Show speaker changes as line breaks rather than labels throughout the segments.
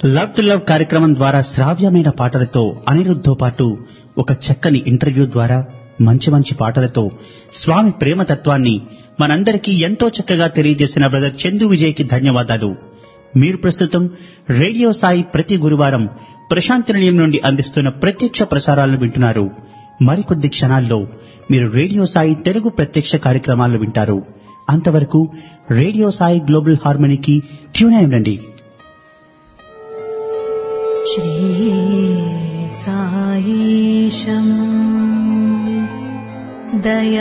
Love to love కార్యక్రమం ద్వారా శ్రావ్యమైన పాటలతో అనిరుద్ధ్తో పాటు ఒక చక్కని ఇంటర్వ్యూ ద్వారా మంచి మంచి పాటలతో స్వామి ప్రేమతత్వాన్ని మనందరికీ ఎంతో చక్కగా తెలియజేసిన బ్రదర్ చందు విజయ్కి ధన్యవాదాలు మీరు ప్రస్తుతం రేడియో సాయి ప్రతి గురువారం ప్రశాంతి నిలయం నుండి అందిస్తున్న ప్రత్యక్ష ప్రసారాలను వింటున్నారు మరికొద్ది క్షణాల్లో మీరు రేడియో సాయి తెలుగు ప్రత్యక్ష కార్యక్రమాలను వింటారు అంతవరకు రేడియో సాయి గ్లోబల్ హార్మనీకి ట్యూన్ అయి ఉండండి
श्रीसायीशम्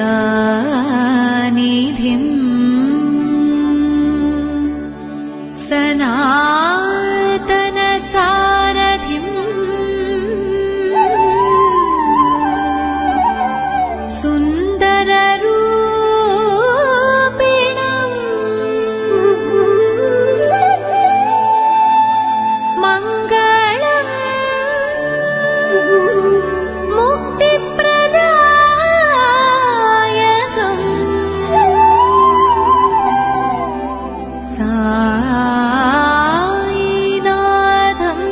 दयानिधिम् सनातनसारथिम् सुन्दररूपिणम् मङ्गलम् मुक्तिप्रदायकम् सायिनाथम्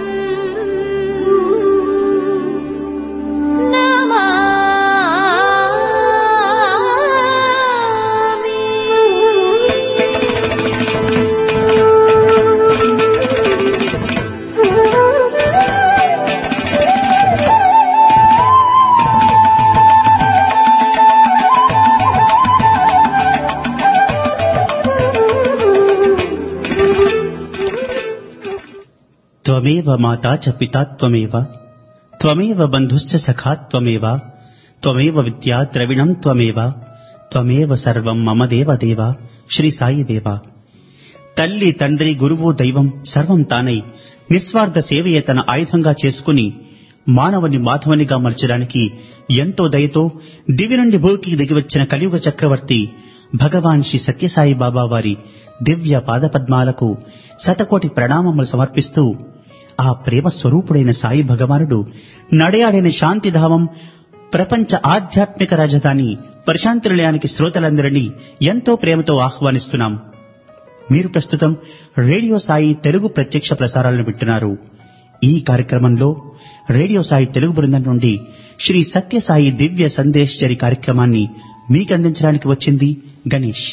త్వమేవ మాతా చ పితా త్వమేవ త్వమేవ బంధుశ్చ సఖా త్వమేవ త్వమేవ విద్యా ద్రవిణం త్వమేవ త్వమేవ సర్వం మమ దేవ దేవ శ్రీ సాయి దేవ తల్లి తండ్రి గురువు దైవం సర్వం తానై నిస్వార్థ సేవయే తన ఆయుధంగా చేసుకుని మానవుని మాధవునిగా మలచడానికి ఎంతో దయతో దివి నుండి భూమికి దిగివచ్చిన కలియుగ చక్రవర్తి భగవాన్ శ్రీ సత్యసాయి బాబా వారి దివ్య పాదపద్మాలకు శతకోటి ప్రణామములు సమర్పిస్తూ ఆ ప్రేమ స్వరూపుడైన సాయి భగవానుడు నడయాడిన శాంతిధామం ప్రపంచ ఆధ్యాత్మిక రాజధాని ప్రశాంతి నిలయానికి శ్రోతలందరినీ ఎంతో ప్రేమతో ఆహ్వానిస్తున్నాం మీరు ప్రస్తుతం రేడియో సాయి తెలుగు ప్రత్యక్ష ప్రసారాలను వింటున్నారు ఈ కార్యక్రమంలో రేడియో సాయి తెలుగు బృందం నుండి శ్రీ సత్యసాయి దివ్య సందేశ్ జరి కార్యక్రమాన్ని మీకు అందించడానికి వచ్చింది గణేష్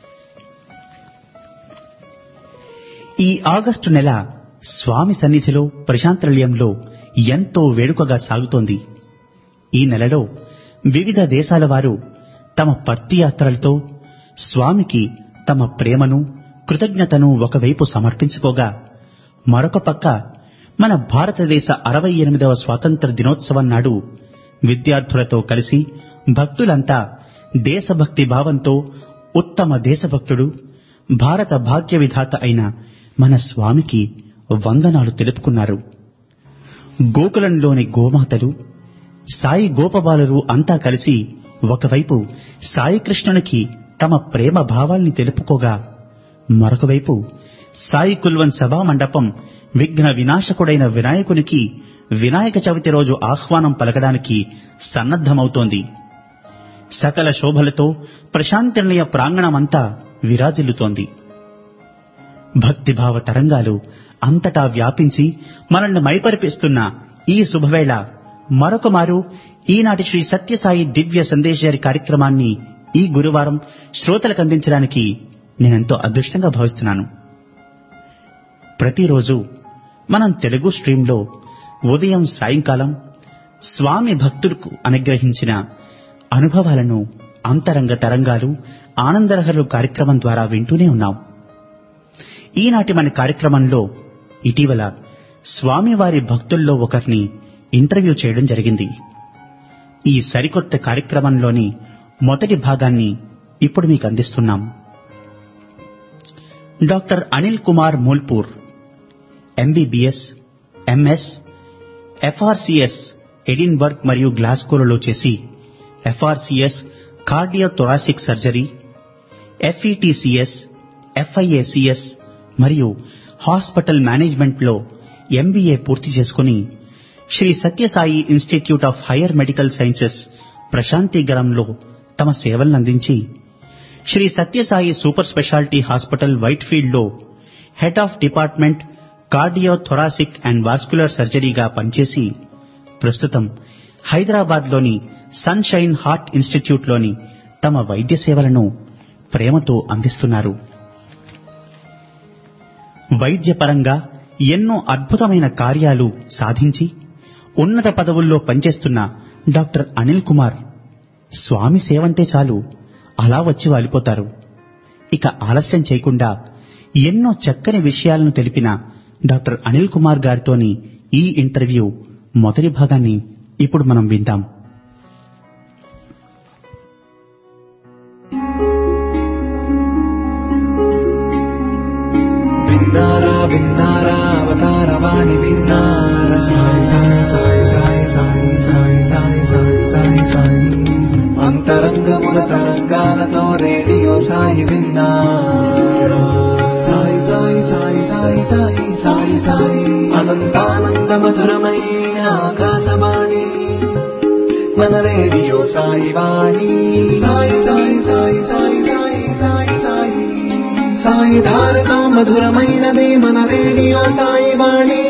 ఈ ఆగస్టు నెల స్వామి సన్నిధిలో ప్రశాంత నిలయంలో ఎంతో వేడుకగా సాగుతోంది ఈ నెలలో వివిధ దేశాల వారు తమ పర్తి యాత్రలతో స్వామికి తమ ప్రేమను కృతజ్ఞతను ఒకవైపు సమర్పించుకోగా మరొక పక్క మన భారతదేశ అరవై ఎనిమిదవ స్వాతంత్ర దినోత్సవం నాడు విద్యార్థులతో కలిసి భక్తులంతా దేశభక్తి భావంతో ఉత్తమ దేశభక్తుడు భారత భాగ్య విధాత అయిన మన స్వామికి వందనాలు తెలుపుకున్నారు గోకులంలోని గోమాతలు సాయి గోపబాలురు అంతా కలిసి ఒకవైపు సాయి కృష్ణునికి తమ ప్రేమ భావాల్ని తెలుపుకోగా మరొకవైపు సాయి కుల్వన్ సభా మండపం విఘ్న వినాశకుడైన వినాయకునికి వినాయక చవితి రోజు ఆహ్వానం పలకడానికి సన్నద్ధమవుతోంది సకల శోభలతో ప్రశాంతనిలయ ప్రాంగణమంతా విరాజిల్లుతోంది భక్తిభావ తరంగాలు అంతటా వ్యాపించి మనల్ని మైపరిపిస్తున్న ఈ శుభవేళ మరొకమారు ఈనాటి శ్రీ సత్యసాయి దివ్య సందేశారి కార్యక్రమాన్ని ఈ గురువారం శ్రోతలకు అందించడానికి నేనెంతో అదృష్టంగా భావిస్తున్నాను ప్రతిరోజు మనం తెలుగు స్ట్రీంలో ఉదయం సాయంకాలం స్వామి భక్తులకు అనుగ్రహించిన అనుభవాలను అంతరంగ తరంగాలు ఆనందరహరు కార్యక్రమం ద్వారా వింటూనే ఉన్నాం ఈనాటి మన కార్యక్రమంలో ఇటీవల స్వామివారి భక్తుల్లో ఒకరిని ఇంటర్వ్యూ చేయడం జరిగింది ఈ సరికొత్త కార్యక్రమంలోని మొదటి భాగాన్ని ఇప్పుడు మీకు అందిస్తున్నాం doctor Anil Kumar Mulpur MBBS MS FRCS Edinburgh మరియు గ్లాస్గోలలో చేసి FRCS cardio thoracic surgery FETCS FIACS మరియు హాస్పిటల్ మేనేజ్మెంట్లో ఎంబీఏ పూర్తి చేసుకుని Shri Sathya Sai institute of higher medical sciences ప్రశాంతిగరంలో తమ సేవలనందించి Shri Sathya Sai super speciality hospital వైట్ఫీల్డ్లో head of department cardio thoracic and vascular సర్జరీగా పనిచేసి ప్రస్తుతం హైదరాబాద్లోని సన్షైన్ హార్ట్ ఇన్స్టిట్యూట్లోని తమ వైద్య సేవలను ప్రేమతో అందిస్తున్నారు వైద్యపరంగా ఎన్నో అద్భుతమైన కార్యాలు సాధించి ఉన్నత పదవుల్లో పనిచేస్తున్న డాక్టర్ అనిల్ కుమార్ స్వామి సేవంటే చాలు అలా వచ్చి వాలిపోతారు ఇక ఆలస్యం చేయకుండా ఎన్నో చక్కని విషయాలను తెలిపిన డాక్టర్ అనిల్ కుమార్ గారితోని ఈ ఇంటర్వ్యూ మొదటి భాగాన్ని ఇప్పుడు మనం విందాం
విన్నారా విన్నారా అవతారవాణి విన్నారా సాయి సాయి సాయి సాయి సాయి సాయి సాయి సాయి సాయి సాయి అంతరంగముల తరంగాలతో రేడియో సాయి విన్నారా సాయి సాయి సాయి సాయి సాయి సాయి సాయి అనంతానంద మధురమైన ఆకాశవాణి మన రేడియో సాయి వాణి సాయి సాయి సాయి సాయి సాయి సాయి సాయి సాయి ధారతో మధురమైనది మన రేడియో సాయి వాణి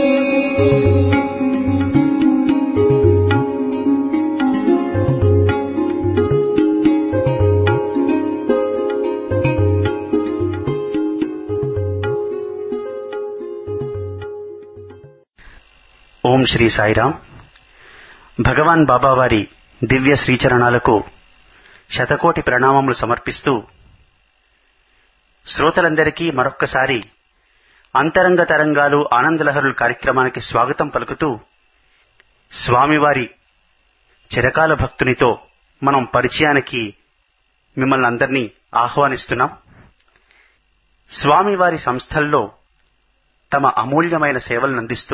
ఓం శ్రీ సాయిరాం భగవాన్ బాబా వారి దివ్య శ్రీచరణాలకు శతకోటి ప్రణామములు సమర్పిస్తూ శ్రోతలందరికీ మరొక్కసారి అంతరంగ తరంగాలు ఆనందలహరులు కార్యక్రమానికి స్వాగతం పలుకుతూ స్వామివారి చిరకాల భక్తునితో మనం పరిచయానికి మిమ్మల్ని అందరినీ ఆహ్వానిస్తున్నాం స్వామివారి సంస్థల్లో తమ అమూల్యమైన సేవలను అందిస్తూ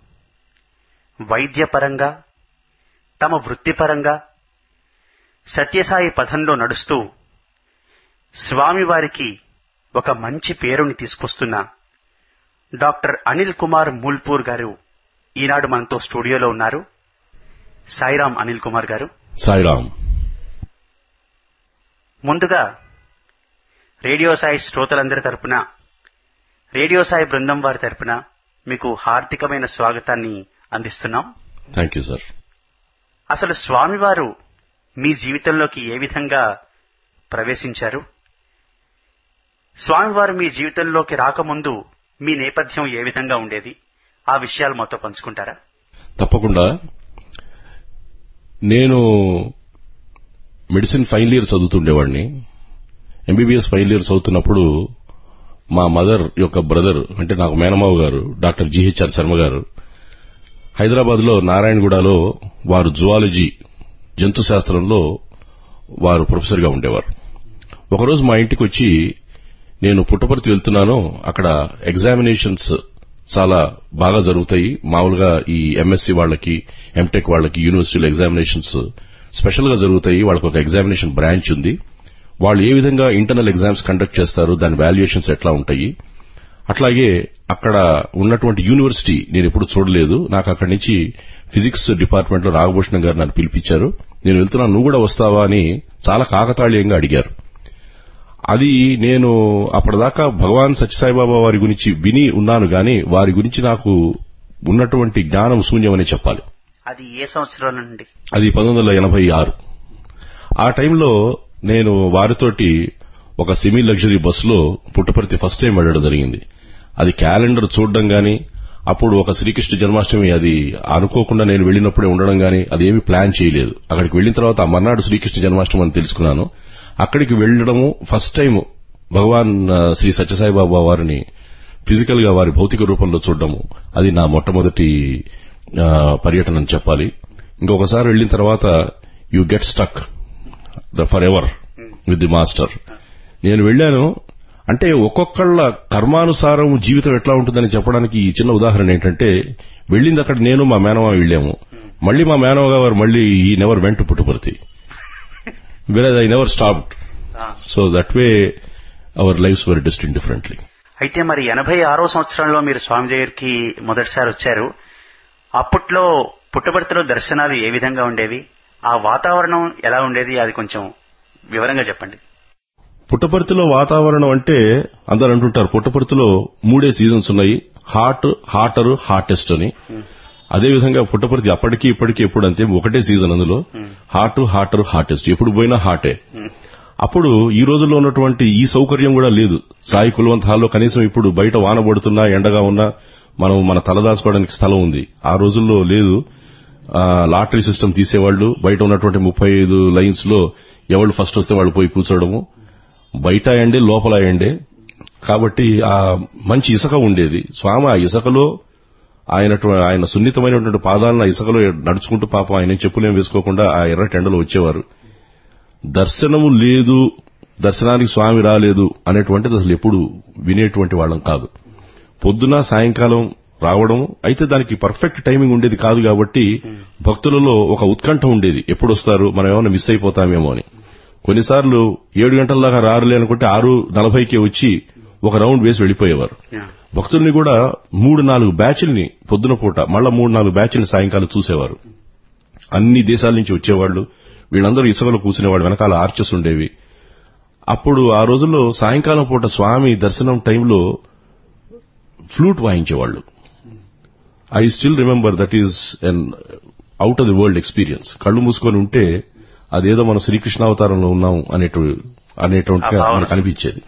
వైద్యపరంగా తమ వృత్తిపరంగా సత్యసాయి పథంలో నడుస్తూ స్వామివారికి ఒక మంచి పేరుని తీసుకొస్తున్న డాక్టర్ అనిల్ కుమార్ మూల్పూర్ గారు ఈనాడు మనతో స్టూడియోలో ఉన్నారు సాయిరాం అనిల్ కుమార్ గారు
సాయిరామ్
ముందుగా రేడియో సాయి శ్రోతలందరి తరపున రేడియో సాయి బృందం వారి తరపున మీకు హార్దికమైన స్వాగతాన్ని అందిస్తున్నాం
థ్యాంక్ యూ సార్
అసలు స్వామివారు మీ జీవితంలోకి ఏ విధంగా ప్రవేశించారు స్వామివారు మీ జీవితంలోకి రాకముందు మీ నేపథ్యం ఏ విధంగా ఉండేది ఆ విషయాలు మాతో పంచుకుంటారా
తప్పకుండా నేను మెడిసిన్ ఫైనల్ ఇయర్ చదువుతుండేవాడిని ఎంబీబీఎస్ ఫైనల్ ఇయర్ చదువుతున్నప్పుడు మా మదర్ యొక్క బ్రదర్ అంటే నాకు మేనమావ గారు డాక్టర్ జీహెచ్ఆర్ శర్మ గారు హైదరాబాద్ లో నారాయణగూడలో వారు జువాలజీ జంతు శాస్త్రంలో వారు ప్రొఫెసర్ గా ఉండేవారు ఒకరోజు మా ఇంటికి వచ్చి నేను పుట్టపర్తి వెళ్తున్నాను అక్కడ ఎగ్జామినేషన్స్ చాలా బాగా జరుగుతాయి మామూలుగా ఈ ఎంఎస్సీ వాళ్ళకి ఎంటెక్ వాళ్ళకి యూనివర్సిటీలో ఎగ్జామినేషన్స్ స్పెషల్ గా జరుగుతాయి వాళ్ళకి ఒక ఎగ్జామినేషన్ బ్రాంచ్ ఉంది వాళ్ళు ఏ విధంగా ఇంటర్నల్ ఎగ్జామ్స్ కండక్ట్ చేస్తారు దాని వాల్యుయేషన్స్ ఎట్లా ఉంటాయి అట్లాగే అక్కడ ఉన్నటువంటి యూనివర్సిటీ నేను ఎప్పుడు చూడలేదు నాకు అక్కడి నుంచి ఫిజిక్స్ డిపార్ట్మెంట్ లో నాగభూషణం గారు నన్ను పిలిపించారు నేను వెళ్తున్నాను నువ్వు కూడా వస్తావా అని చాలా కాకతాళీయంగా అడిగారు అది నేను అప్పటిదాకా భగవాన్ సత్యసాయిబాబా వారి గురించి విని ఉన్నాను గాని వారి గురించి నాకు ఉన్నటువంటి జ్ఞానం శూన్యమని చెప్పాలి
అది ఏ సంవత్సరం నుండి
అది పంతొమ్మిది వందల ఎనభై ఆరు ఆ టైంలో నేను వారితోటి ఒక సెమీ లగ్జరీ బస్సులో పుట్టపర్తి ఫస్ట్ టైం వెళ్ళడం జరిగింది అది క్యాలెండర్ చూడడం గాని అప్పుడు ఒక శ్రీకృష్ణ జన్మాష్టమి అది అనుకోకుండా నేను వెళ్ళినప్పుడే ఉండడం గాని అదేమీ ప్లాన్ చేయలేదు అక్కడికి వెళ్ళిన తర్వాత ఆ మర్నాడు శ్రీకృష్ణ జన్మాష్టమి అని తెలుసుకున్నాను అక్కడికి వెళ్ళడము ఫస్ట్ టైం భగవాన్ ఆ, శ్రీ సత్యసాయిబాబా వారిని ఫిజికల్ గా వారి భౌతిక రూపంలో చూడడము అది నా మొట్టమొదటి ఆ, పర్యటన అని చెప్పాలి ఇంకొకసారి వెళ్ళిన తర్వాత you get stuck forever with the master నేను వెళ్ళాను అంటే ఒక్కొక్కళ్ళ కర్మానుసారం జీవితం ఎట్లా ఉంటుందని చెప్పడానికి ఈ చిన్న ఉదాహరణ ఏంటంటే వెళ్ళింది అక్కడ నేను మా మేనమా వెళ్ళాము మళ్ళీ మా మేనవ గారు మళ్ళీ ఈ నెవర్ వెంట పుట్టుపర్తి వేరే I never stopped so that way our lives were distinct differently
అయితే మరి ఎనభై ఆరో సంవత్సరంలో మీరు స్వామి దగ్గరికి మొదటిసారి వచ్చారు అప్పట్లో పుట్టబర్తిలో దర్శనాలు ఏ విధంగా ఉండేవి ఆ వాతావరణం ఎలా ఉండేది అది కొంచెం వివరంగా చెప్పండి
పుట్టపర్తిలో వాతావరణం అంటే అందరు అంటుంటారు పుట్టపర్తిలో మూడే సీజన్స్ ఉన్నాయి హాట్ హాటర్ హాటెస్ట్ అని అదేవిధంగా పుట్టపర్తి అప్పటికి ఇప్పటికి ఎప్పుడు అంతే ఒకటే సీజన్ అందులో హాట్ హాటర్ హాటెస్ట్ ఎప్పుడు పోయినా హాటే అప్పుడు ఈ రోజుల్లో ఉన్నటువంటి ఈ సౌకర్యం కూడా లేదు సాయి కులవంత్ హాల్లో కనీసం ఇప్పుడు బయట వాన పడుతున్నా ఎండగా ఉన్నా మనం మన తలదాచుకోవడానికి స్థలం ఉంది ఆ రోజుల్లో లేదు ఆ, లాటరీ సిస్టమ్ తీసేవాళ్లు బయట ఉన్నటువంటి ముప్పై ఐదు లైన్స్ లో ఎవళ్ళు ఫస్ట్ వస్తే వాళ్ళు పోయి కూర్చోవడము బయట ఎండే లోపల ఎండే కాబట్టి ఆ మంచి ఇసుక ఉండేది స్వామి ఆ ఇసుకలో ఆయన ఆయన సున్నితమైనటువంటి పాదాలను ఆ ఇసుకలో నడుచుకుంటూ పాపం ఆయన చెప్పులేం వేసుకోకుండా ఆ ఎర్ర టెండలో వచ్చేవారు దర్శనము లేదు దర్శనానికి స్వామి రాలేదు అనేటువంటిది అసలు ఎప్పుడు వినేటువంటి వాళ్ళం కాదు పొద్దున సాయంకాలం రావడం అయితే దానికి పర్ఫెక్ట్ టైమింగ్ ఉండేది కాదు కాబట్టి భక్తులలో ఒక ఉత్కంఠ ఉండేది ఎప్పుడు వస్తారు మనం ఏమైనా మిస్ అయిపోతామేమో అని కొన్నిసార్లు ఏడు గంటల దాకా రారులే అనుకుంటే ఆరు నలభైకే వచ్చి ఒక రౌండ్ వేసి వెళ్లిపోయేవారు భక్తుల్ని కూడా మూడు నాలుగు బ్యాచ్ల్ని పొద్దున పూట మళ్ళా మూడు నాలుగు బ్యాచ్ల్ని సాయంకాలం చూసేవారు అన్ని దేశాల నుంచి వచ్చేవాళ్లు వీళ్ళందరూ ఇసుకలో కూర్చునేవాళ్ళు వెనకాల ఆర్చెస్ ఉండేవి అప్పుడు ఆ రోజుల్లో సాయంకాలం పూట స్వామి దర్శనం టైంలో ఫ్లూట్ వాయించేవాళ్ళు I still remember that is an out of the world experience కళ్ళు మూసుకొని ఉంటే అదేదో మనం శ్రీకృష్ణ అవతారంలో ఉన్నాం అనేటు అనేటువంటిగా
ఆ భావన.
మనకు అనిపించేది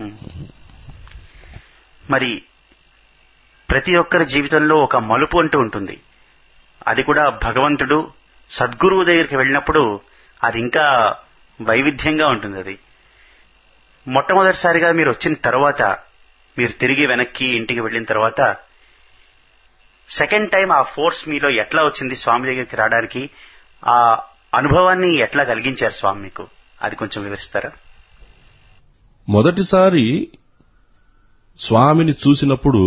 మరి ప్రతి ఒక్కరి జీవితంలో ఒక మలుపు అంటూ ఉంటుంది అది కూడా భగవంతుడు సద్గురువు దగ్గరికి వెళ్ళినప్పుడు అది ఇంకా వైవిధ్యంగా ఉంటుంది అది మొట్టమొదటిసారిగా మీరు వచ్చిన తర్వాత మీరు తిరిగి వెనక్కి ఇంటికి వెళ్ళిన తర్వాత సెకండ్ టైం ఆ ఫోర్స్ మీలో ఎట్లా వచ్చింది స్వామి దగ్గరికి రావడానికి ఆ అనుభవాన్ని ఎట్లా కలిగించారు స్వామి మీకు అది కొంచెం వివరిస్తారా
మొదటిసారి స్వామిని చూసినప్పుడు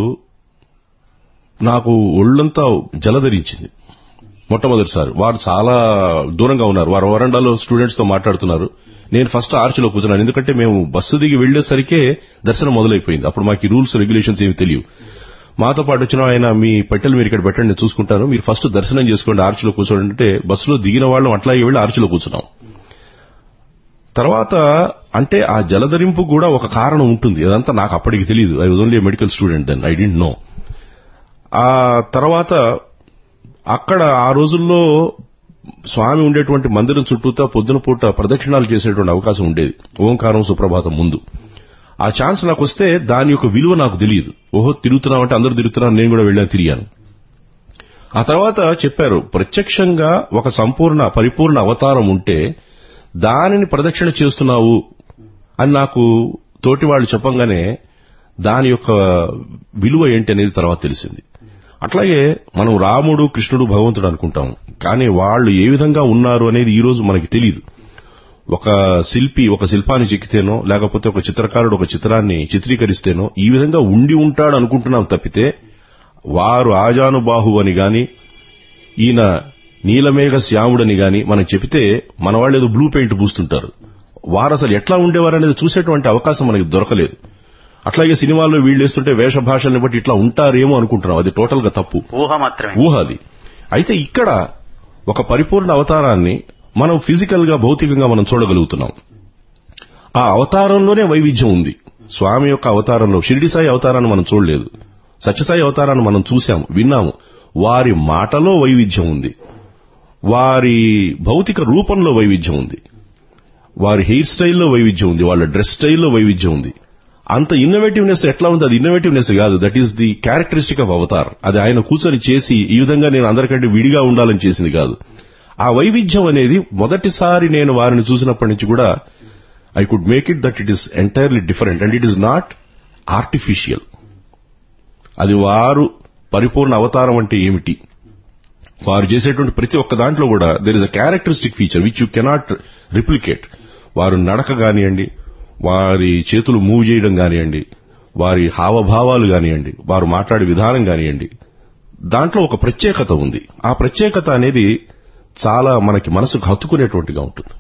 నాకు ఒళ్ళంతా జలధరించింది మొట్టమొదటిసారి వారు చాలా దూరంగా ఉన్నారు వారు వరండాలో స్టూడెంట్స్ తో మాట్లాడుతున్నారు నేను ఫస్ట్ ఆర్చ్లో కూర్చున్నాను ఎందుకంటే మేము బస్సు దిగి వెళ్లేసరికే దర్శనం మొదలైపోయింది అప్పుడు మాకు రూల్స్ రెగ్యులేషన్స్ ఏమి తెలియవు మాతో పాటు వచ్చిన ఆయన మీ పెట్టెలు మీరు ఇక్కడ పెట్టండి నేను చూసుకుంటాను మీరు ఫస్ట్ దర్శనం చేసుకోండి ఆర్చ్లో కూర్చోండి అంటే బస్సులో దిగిన వాళ్ళం అట్లాగే వెళ్ళి ఆర్చ్లో కూర్చున్నాం తర్వాత అంటే ఆ జలధరింపు కూడా ఒక కారణం ఉంటుంది అదంతా నాకు అప్పటికి తెలియదు I was only medical student then I didn't know ఆ తర్వాత అక్కడ ఆ రోజుల్లో స్వామి ఉండేటువంటి మందిరం చుట్టూతా పొద్దున పూట ప్రదక్షిణాలు చేసేటువంటి అవకాశం ఉండేది ఓంకారం సుప్రభాతం ముందు ఆ ఛాన్స్ నాకు వస్తే దాని యొక్క విలువ నాకు తెలియదు ఓహో తిరుగుతున్నామంటే అందరూ తిరుగుతున్నాను నేను కూడా వెళ్ళాను తిరిగాను ఆ తర్వాత చెప్పారు ప్రత్యక్షంగా ఒక సంపూర్ణ పరిపూర్ణ అవతారం ఉంటే దానిని ప్రదక్షిణ చేస్తున్నావు అని నాకు తోటి వాళ్ళు చెప్పంగానే దాని యొక్క విలువ ఏంటి అనేది తర్వాత తెలిసింది అట్లాగే మనం రాముడు కృష్ణుడు భగవంతుడు అనుకుంటాం కానీ వాళ్ళు ఏ విధంగా ఉన్నారు అనేది ఈ రోజు మనకి తెలియదు ఒక శిల్పి ఒక శిల్పాన్ని చెక్కితేనో లేకపోతే ఒక చిత్రకారుడు ఒక చిత్రాన్ని చిత్రీకరిస్తేనో ఈ విధంగా ఉండి ఉంటాడు అనుకుంటున్నాం తప్పితే వారు ఆజానుబాహు అని గాని ఈయన నీలమేఘ శ్యాముడని గాని మనం చెబితే మన వాళ్ళు ఏదో బ్లూ పెయింట్ పూస్తుంటారు వారు అసలు ఎట్లా ఉండేవారు అనేది చూసేటువంటి అవకాశం మనకి దొరకలేదు అట్లాగే సినిమాల్లో వీళ్ళు వేస్తుంటే వేష భాషల్ని బట్టి ఇట్లా ఉంటారేమో అనుకుంటున్నాం అది టోటల్ గా తప్పు
ఊహ మాత్రమే
ఊహ అది అయితే ఇక్కడ ఒక పరిపూర్ణ అవతారాన్ని మనం ఫిజికల్ గా భౌతికంగా మనం చూడగలుగుతున్నాం ఆ అవతారంలోనే వైవిధ్యం ఉంది స్వామి యొక్క అవతారంలో షిరిడి సాయి అవతారాన్ని మనం చూడలేదు సత్యసాయి అవతారాన్ని మనం చూశాము విన్నాము వారి మాటలో వైవిధ్యం ఉంది వారి భౌతిక రూపంలో వైవిధ్యం ఉంది వారి హెయిర్ స్టైల్లో వైవిధ్యం ఉంది వాళ్ళ డ్రెస్ స్టైల్లో వైవిధ్యం ఉంది అంత ఇన్నోవేటివ్నెస్ ఎట్లా ఉంది అది ఇన్నోవేటివ్నెస్ కాదు that is the characteristic of avatar అది ఆయన కూర్చొని చేసి ఈ విధంగా నేను అందరికంటే విడిగా ఉండాలని చేసింది కాదు ఆ వైవిధ్యం అనేది మొదటిసారి నేను వారిని చూసినప్పటి నుంచి కూడా I could make it that it is entirely different and it is not artificial అది వారు పరిపూర్ణ అవతారం అంటే ఏమిటి వారు చేసేటువంటి ప్రతి ఒక్క దాంట్లో కూడా there is a characteristic feature which you cannot replicate వారు నడక కానివ్వండి వారి చేతులు మూవ్ చేయడం కానివ్వండి వారి హావభావాలు కానివ్వండి వారు మాట్లాడే విధానం కానివ్వండి దాంట్లో ఒక ప్రత్యేకత ఉంది ఆ ప్రత్యేకత అనేది చాలా మనకి మనసుకు హత్తుకునేటువంటిగా ఉంటుంది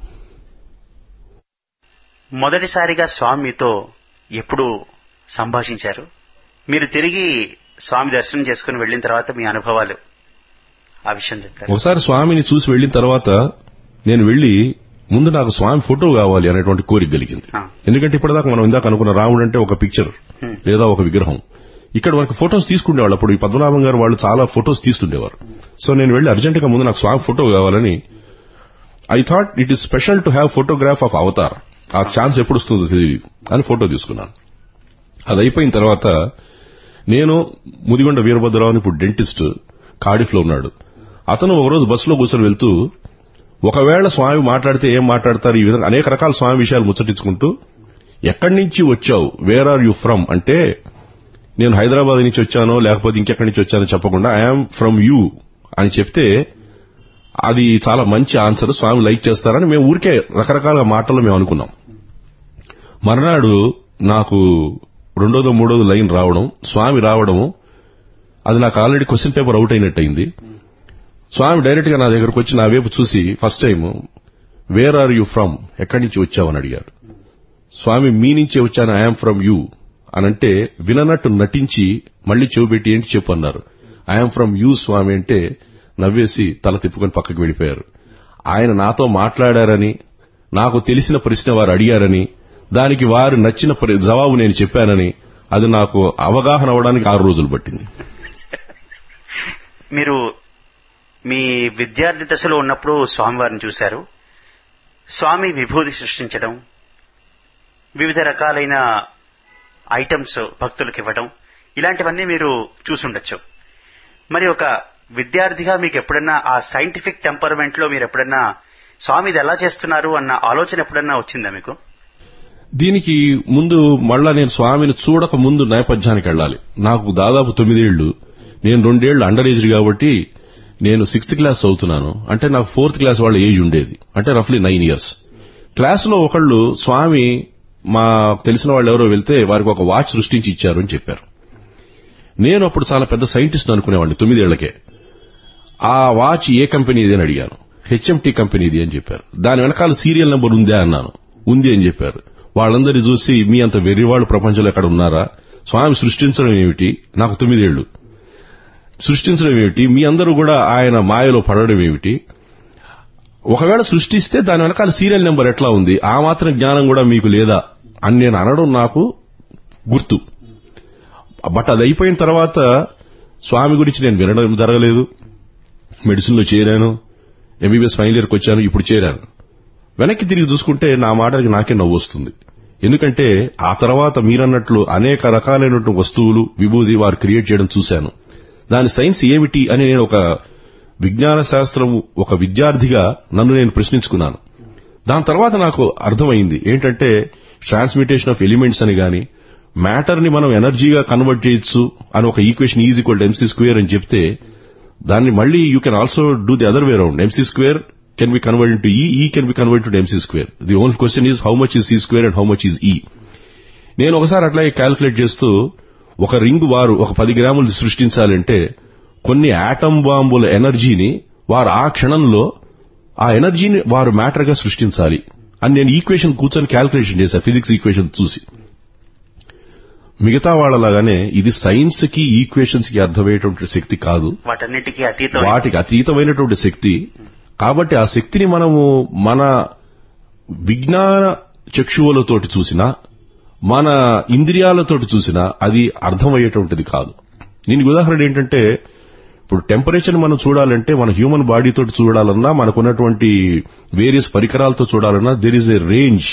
మొదటిసారిగా స్వామి మీతో ఎప్పుడు సంభాషించారు మీరు తిరిగి స్వామి దర్శనం చేసుకుని వెళ్ళిన తర్వాత మీ అనుభవాలు ఆ విషయం చెప్తారు
ఒకసారి స్వామిని చూసి వెళ్ళిన తర్వాత నేను వెళ్లి ముందు నాకు స్వామి ఫోటో కావాలి అనేటువంటి కోరిక కలిగింది
ఆ.
ఎందుకంటే ఇప్పటిదాకా మనం ఇందాక అనుకున్న రాముడు అంటే ఒక పిక్చర్ లేదా ఒక విగ్రహం ఇక్కడ మనకి ఫొటోస్ తీసుకునేవాళ్ళు అప్పుడు ఈ పద్మనాభం గారు వాళ్ళు చాలా ఫొటోస్ తీస్తుండేవారు సో నేను వెళ్ళి అర్జెంట్ గా ముందు నాకు స్వామి ఫోటో కావాలని I thought it is special to have photograph of avatar ఆ ఛాన్స్ ఎప్పుడు వస్తుందో తెలియదు అని ఫోటో తీసుకున్నాను అది అయిపోయిన తర్వాత నేను ముదిగొండ వీరభద్రరావు అని ఇప్పుడు డెంటిస్ట్ కార్డిఫ్ లో ఉన్నాడు అతను ఒకరోజు బస్సులో కూర్చొని వెళ్తూ ఒకవేళ స్వామి మాట్లాడితే ఏం మాట్లాడతారు ఈ విధంగా అనేక రకాల స్వామి విషయాలు ముచ్చటించుకుంటూ ఎక్కడి నుంచి వచ్చావు వేర్ ఆర్ యు ఫ్రమ్ అంటే నేను హైదరాబాద్ నుంచి వచ్చానో లేకపోతే ఇంకెక్కడి నుంచి వచ్చానో చెప్పకుండా ఐఎమ్ ఫ్రమ్ యూ అని చెప్తే అది చాలా మంచి ఆన్సర్ స్వామి లైక్ చేస్తారని మేము ఊరికే రకరకాల మాటలు మేము అనుకున్నాం మర్నాడు నాకు రెండోదో మూడోదో లైన్ రావడం స్వామి రావడము అది నాకు ఆల్రెడీ క్వశ్చన్ పేపర్ అవుట్ అయినట్టయింది స్వామి డైరెక్ట్ గా నా దగ్గరకు వచ్చి నా వైపు చూసి first time where are you from ఎక్కడి నుంచి వచ్చావని అడిగాడు స్వామి మీ నుంచే వచ్చాను ఐఎమ్ ఫ్రమ్ యూ అనంటే విననట్టు నటించి మళ్ళీ చెవుపెట్టి ఏంటి చెప్పు అన్నారు ఐఎమ్ ఫ్రమ్ యూ స్వామి అంటే నవ్వేసి తల తిప్పుకొని పక్కకి వెళ్ళిపోయారు ఆయన నాతో మాట్లాడారని నాకు తెలిసిన ప్రశ్న వారు అడిగారని దానికి వారు నచ్చిన ప్ర- జవాబు నేను చెప్పానని అది నాకు అవగాహన అవడానికి ఆరు రోజులు పట్టింది
మీరు మీ విద్యార్థి దశలో ఉన్నప్పుడు స్వామివారిని చూశారు స్వామి విభూతి సృష్టించడం వివిధ రకాలైన ఐటమ్స్ భక్తులకు ఇవ్వడం ఇలాంటివన్నీ మీరు చూసుండొచ్చు మరి ఒక విద్యార్థిగా మీకు ఎప్పుడన్నా ఆ సైంటిఫిక్ టెంపర్మెంట్ లో మీరు ఎప్పుడన్నా స్వామి ఇది ఎలా చేస్తున్నారు అన్న ఆలోచన ఎప్పుడన్నా వచ్చిందా మీకు
దీనికి ముందు మళ్ళా నేను స్వామిని చూడక ముందు నేపథ్యానికి వెళ్ళాలి నాకు దాదాపు తొమ్మిదేళ్లు నేను రెండేళ్లు అండర్ ఏజ్ కాబట్టి నేను సిక్స్త్ క్లాస్ చదువుతున్నాను అంటే నాకు ఫోర్త్ క్లాస్ వాళ్ళ ఏజ్ ఉండేది అంటే రఫ్లీ నైన్ ఇయర్స్ క్లాసులో ఒకళ్ళు స్వామి మా తెలిసిన వాళ్ళు ఎవరో వెళ్తే వారికి ఒక వాచ్ సృష్టించి ఇచ్చారు అని చెప్పారు నేను అప్పుడు చాలా పెద్ద సైంటిస్ట్ అనుకునేవాడిని తొమ్మిదేళ్లకే ఆ వాచ్ ఏ కంపెనీది అని అడిగాను హెచ్ఎంటీ కంపెనీది అని చెప్పారు దాని వెనకాల సీరియల్ నెంబర్ ఉందా అన్నాను ఉంది అని చెప్పారు వాళ్ళందరినీ చూసి మీ అంత వెర్రివాళ్ళు ప్రపంచంలో ఎక్కడ ఉన్నారా స్వామి సృష్టించడం ఏమిటి నాకు తొమ్మిదేళ్లు సృష్టించడం ఏమిటి మీ అందరూ కూడా ఆయన మాయలో పడడం ఏమిటి ఒకవేళ సృష్టిస్తే దాని వెనకాల సీరియల్ నెంబర్ ఎట్లా ఉంది ఆ మాత్రం జ్ఞానం కూడా మీకు లేదా అని నేను అనడం నాకు గుర్తు బట్ అది అయిపోయిన తర్వాత స్వామి గురించి నేను వినడం జరగలేదు మెడిసిన్ లో చేరాను ఎంబీబీఎస్ ఫైనల్ ఇయర్కి వచ్చాను ఇప్పుడు చేరాను వెనక్కి తిరిగి చూసుకుంటే నా మాటకి నాకే నవ్వు వస్తుంది ఎందుకంటే ఆ తర్వాత మీరన్నట్లు అనేక రకాలైనటువంటి వస్తువులు విభూది వారు క్రియేట్ చేయడం చూశాను దాని సైన్స్ ఏమిటి అని నేను ఒక విజ్ఞాన శాస్త్రం ఒక విద్యార్థిగా నన్ను నేను ప్రశ్నించుకున్నాను దాని తర్వాత నాకు అర్థమైంది ఏంటంటే ట్రాన్స్మిటేషన్ ఆఫ్ ఎలిమెంట్స్ అని గాని మ్యాటర్ ని మనం ఎనర్జీగా కన్వర్ట్ చేయొచ్చు అని ఒక equation is equal MC square అని చెప్తే దాన్ని మళ్ళీ you can also do the other way round MC square can be convert into E E can be convert to MC square the only question is how much is C square and how much is E నేను ఒకసారి అట్లాగే calculate చేస్తూ ఒక ring వారు ఒక పది గ్రాములు సృష్టించాలంటే కొన్ని ఆటం బాంబుల ఎనర్జీని వారు ఆ క్షణంలో ఆ ఎనర్జీని వారు మ్యాటర్ గా సృష్టించాలి అని నేను ఈక్వేషన్ కూర్చొని క్యాల్కులేషన్ చేశా ఫిజిక్స్ ఈక్వేషన్ చూసి మిగతా వాళ్ళలాగానే ఇది సైన్స్ కి ఈక్వేషన్స్ కి అర్థమయ్యేటువంటి శక్తి కాదు
వాటన్నిటికీ అతీతం
వాటికి అతీతమైనటువంటి శక్తి కాబట్టి ఆ శక్తిని మనము మన విజ్ఞాన చక్షువులతోటి చూసినా మన ఇంద్రియాలతోటి చూసినా అది అర్థమయ్యేటువంటిది కాదు దీనికి ఉదాహరణ ఏంటంటే ఇప్పుడు టెంపరేచర్ మనం చూడాలంటే మన హ్యూమన్ బాడీ తోటి చూడాలన్నా మనకున్నటువంటి వేరియస్ పరికరాలతో చూడాలన్నా there is a range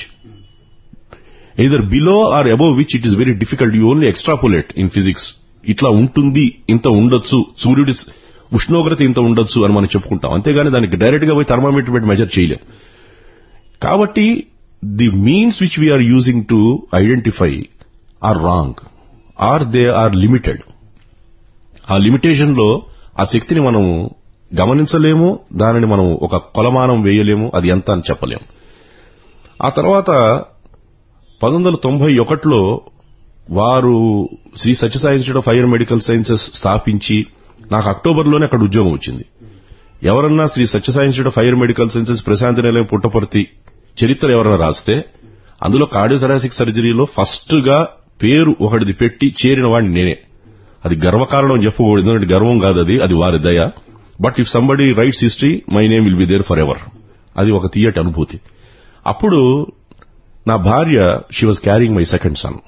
either below or above which it is very difficult you only extrapolate in physics ఇట్లా ఉంటుంది ఇంత ఉండొచ్చు సూర్యుడి స్- ఉష్ణోగ్రత ఇంత ఉండొచ్చు అని మనం చెప్పుకుంటాం అంతేగాని దానికి డైరెక్ట్ గా పోయి థర్మామీటర్ పెట్టి మెజర్ చేయలేం కాబట్టి the means which we are using to identify are wrong are they are limited ఆ లిమిటేషన్ లో ఆ శక్తిని మనం గమనించలేము దానిని మనం ఒక కొలమానం వేయలేము అది ఎంత అని చెప్పలేము ఆ తర్వాత పంతొమ్మిది వందల తొంభై ఒకటిలో వారు Shri Sathya Sai institute of higher medical sciences స్థాపించి నాకు అక్టోబర్లోనే అక్కడ ఉద్యోగం వచ్చింది ఎవరన్నా Shri Sathya Sai institute of higher medical sciences Prasanthi Nilayam Puttaparthi చరిత్ర ఎవరైనా రాస్తే అందులో కార్డియోథరాసిక్ సర్జరీలో ఫస్ట్ గా పేరు ఒకటిది పెట్టి చేరిన వాడిని నేనే అది గర్వకారణం అని చెప్పకూడదు ఎందుకంటే గర్వం కాదు అది అది వారి దయ but if somebody writes history my name will be there forever అది ఒక తీయటి అనుభూతి అప్పుడు నా భార్య she was carrying my second son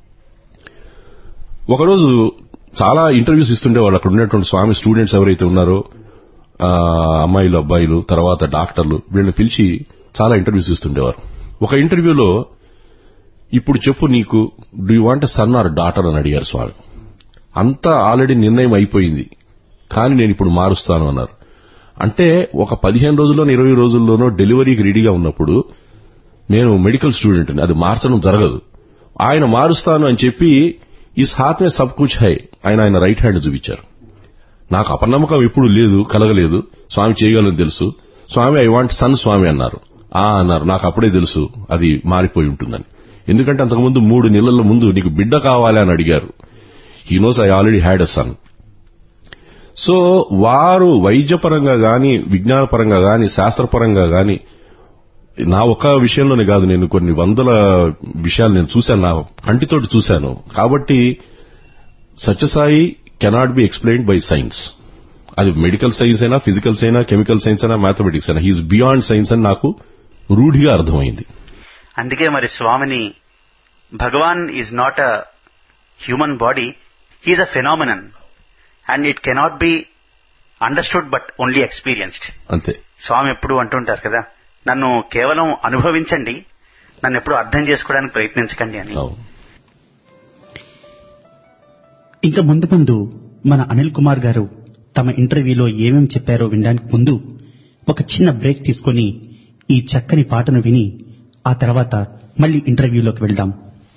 ఒకరోజు చాలా ఇంటర్వ్యూస్ ఇస్తుండే వాళ్ళు అక్కడ ఉన్నటువంటి స్వామి స్టూడెంట్స్ ఎవరైతే ఉన్నారో ఆ, అమ్మాయిలు అబ్బాయిలు తర్వాత డాక్టర్లు వీళ్ళని పిలిచి చాలా ఇంటర్వ్యూస్ ఇస్తుండేవారు ఒక ఇంటర్వ్యూలో ఇప్పుడు చెప్పు నీకు do you want son or daughter అని అడిగారు స్వామి అంతా ఆల్రెడీ నిర్ణయం అయిపోయింది కానీ నేను ఇప్పుడు మారుస్తాను అన్నారు అంటే ఒక పదిహేను రోజుల్లోనో ఇరవై రోజుల్లోనో డెలివరీకి రెడీగా ఉన్నప్పుడు నేను మెడికల్ స్టూడెంట్ అది మార్చడం జరగదు ఆయన మారుస్తాను అని చెప్పి ఇస్ హాత్ మే సబ్ కుచ్ హై ఆయన ఆయన రైట్ హ్యాండ్ చూపించారు నాకు అపనమ్మకం ఎప్పుడు లేదు కలగలేదు స్వామి చేయగలని తెలుసు Swami I want son Swami అన్నారు ఆ అన్నారు నాకు అప్పుడే తెలుసు అది మారిపోయి ఉంటుందని ఎందుకంటే అంతకుముందు మూడు నెలల ముందు నీకు బిడ్డ కావాలి అని అడిగారు he knows I already had a son so వారు వైద్యపరంగా గాని విజ్ఞానపరంగా గాని శాస్త్రపరంగా గాని నా ఒక్క విషయంలోనే కాదు నేను కొన్ని వందల విషయాలు నేను చూశాను నా కంటితోటి చూశాను కాబట్టి Sathya Sai cannot be explained by science అది మెడికల్ సైన్స్ అయినా ఫిజికల్ అయినా కెమికల్ సైన్స్ అయినా మ్యాథమెటిక్స్ అయినా హీఈస్ బియాండ్ సైన్స్ అని నాకు రూఢిగా అర్థమైంది
అందుకే మరి స్వామిని Bhagavan is not a human body he is a phenomenon and it cannot be understood but only experienced
అంతే
స్వామి ఎప్పుడు అంటుంటారు కదా నన్ను కేవలం అనుభవించండి నన్ను ఎప్పుడు అర్థం చేసుకోవడానికి ప్రయత్నించకండి అని
అవును
ఇంకా ముందు ముందు మన అనిల్ కుమార్ గారు తమ ఇంటర్వ్యూలో ఏమేం చెప్పారో వినడానికి ముందు ఒక చిన్న బ్రేక్ తీసుకొని ఈ చక్కని పాటను విని ఆ తర్వాత మళ్ళీ ఇంటర్వ్యూలోకి వెళ్దాం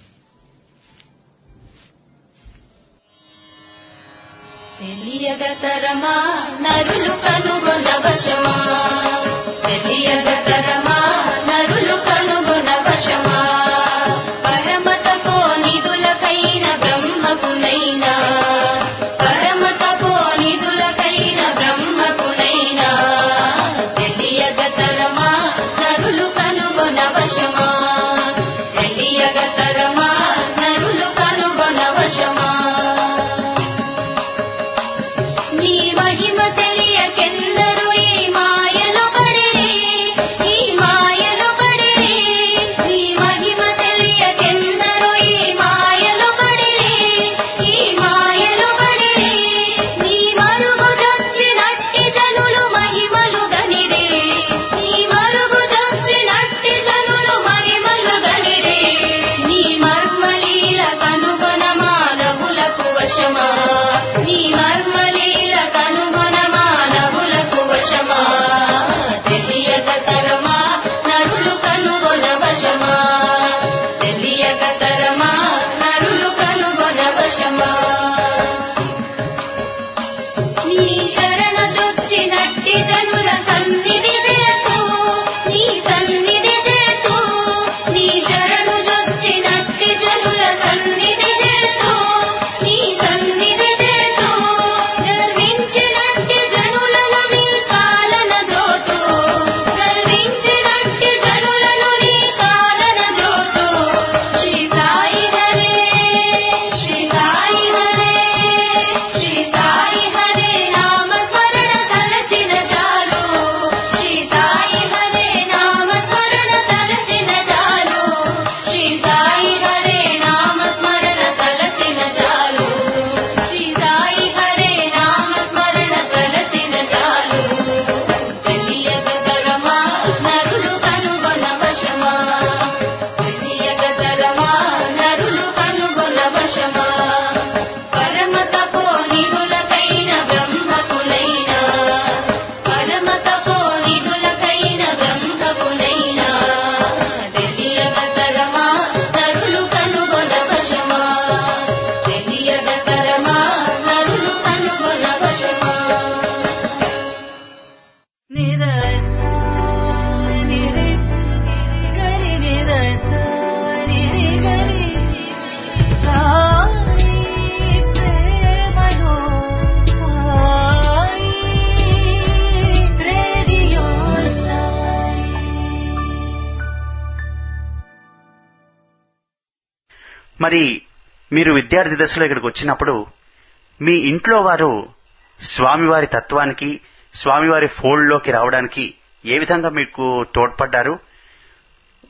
తెలియగతరమా నరులు కనుగొనవశమా తెలియగతరమా నరులు కనుగొనవశమా పరమతపో నిధులకైన బ్రహ్మకునైనా పరమతపో నిధులకైన బ్రహ్మకునైనా తెలియగతరమా నరులు కనుగొనవశమా తెలియగతరమా నరులు కనుగొనవశమా నీ మహిమ తెలియకెందరు ఈ మాయలు పడిరి ఈ మాయలు పడిరి నీ మహిమ తెలియకెందరు ఈ మాయలు పడిరి ఈ మాయలు పడిరి నీ మరుగు జొచ్చినట్టి జనులు మహిమలు గనిరి నీ మరుగు జొచ్చినట్టి జనులు మహిమలు గనిరి నీ మర్మలీల కనుగొన మానవులకు వశమా నీ మర్మలీల కనుగొన మానవులకు వశమా తెలియక తరమా నరులు కనుగొన వశమా తెలియక తరమా నరులు కనుగొన వశమా నీ శరణ చొచ్చినట్టి జనుల సన్నిధి చేతు నీ సన్నిధి చేతు నీ శరణు చొచ్చినట్టి జనుల సన్నిధి చేతు నీ సన్నిధి చేతు గర్వించినట్టి జనులను నీ కాలన ద్రోతు గర్వించినట్టి జనులను నీ కాలన ద్రోతు శ్రీ సాయి హరే శ్రీ సాయి హరే శ్రీ సాయి హరే నామ స్మరణ తలచిన చాలు శ్రీ సాయి హరే నామ స్మరణ తలచిన చాలు శ్రీ సాయి హరే నామ స్మరణ తలచిన చాలు శ్రీ సాయి హరే నామ స్మరణ తలచిన చాలు తెలియక తరమా నరులు కనుగొన వశమా తెలియక తరమా నరులు కనుగొన వశమా పరమ తపో నిధులకైన బ్రహ్మకునైనా పరమ తపో నిధులకైన బ్రహ్మకునైనా తెలియక తరమా నరులు కనుగొన వశమా తెలియక తరమా నరులు కనుగొన వశమా
మరి మీరు విద్యార్థి దశలో ఇక్కడికి వచ్చినప్పుడు మీ ఇంట్లో వారు స్వామివారి తత్వానికి స్వామివారి ఫోల్డ్లోకి రావడానికి ఏ విధంగా మీకు తోడ్పడ్డారు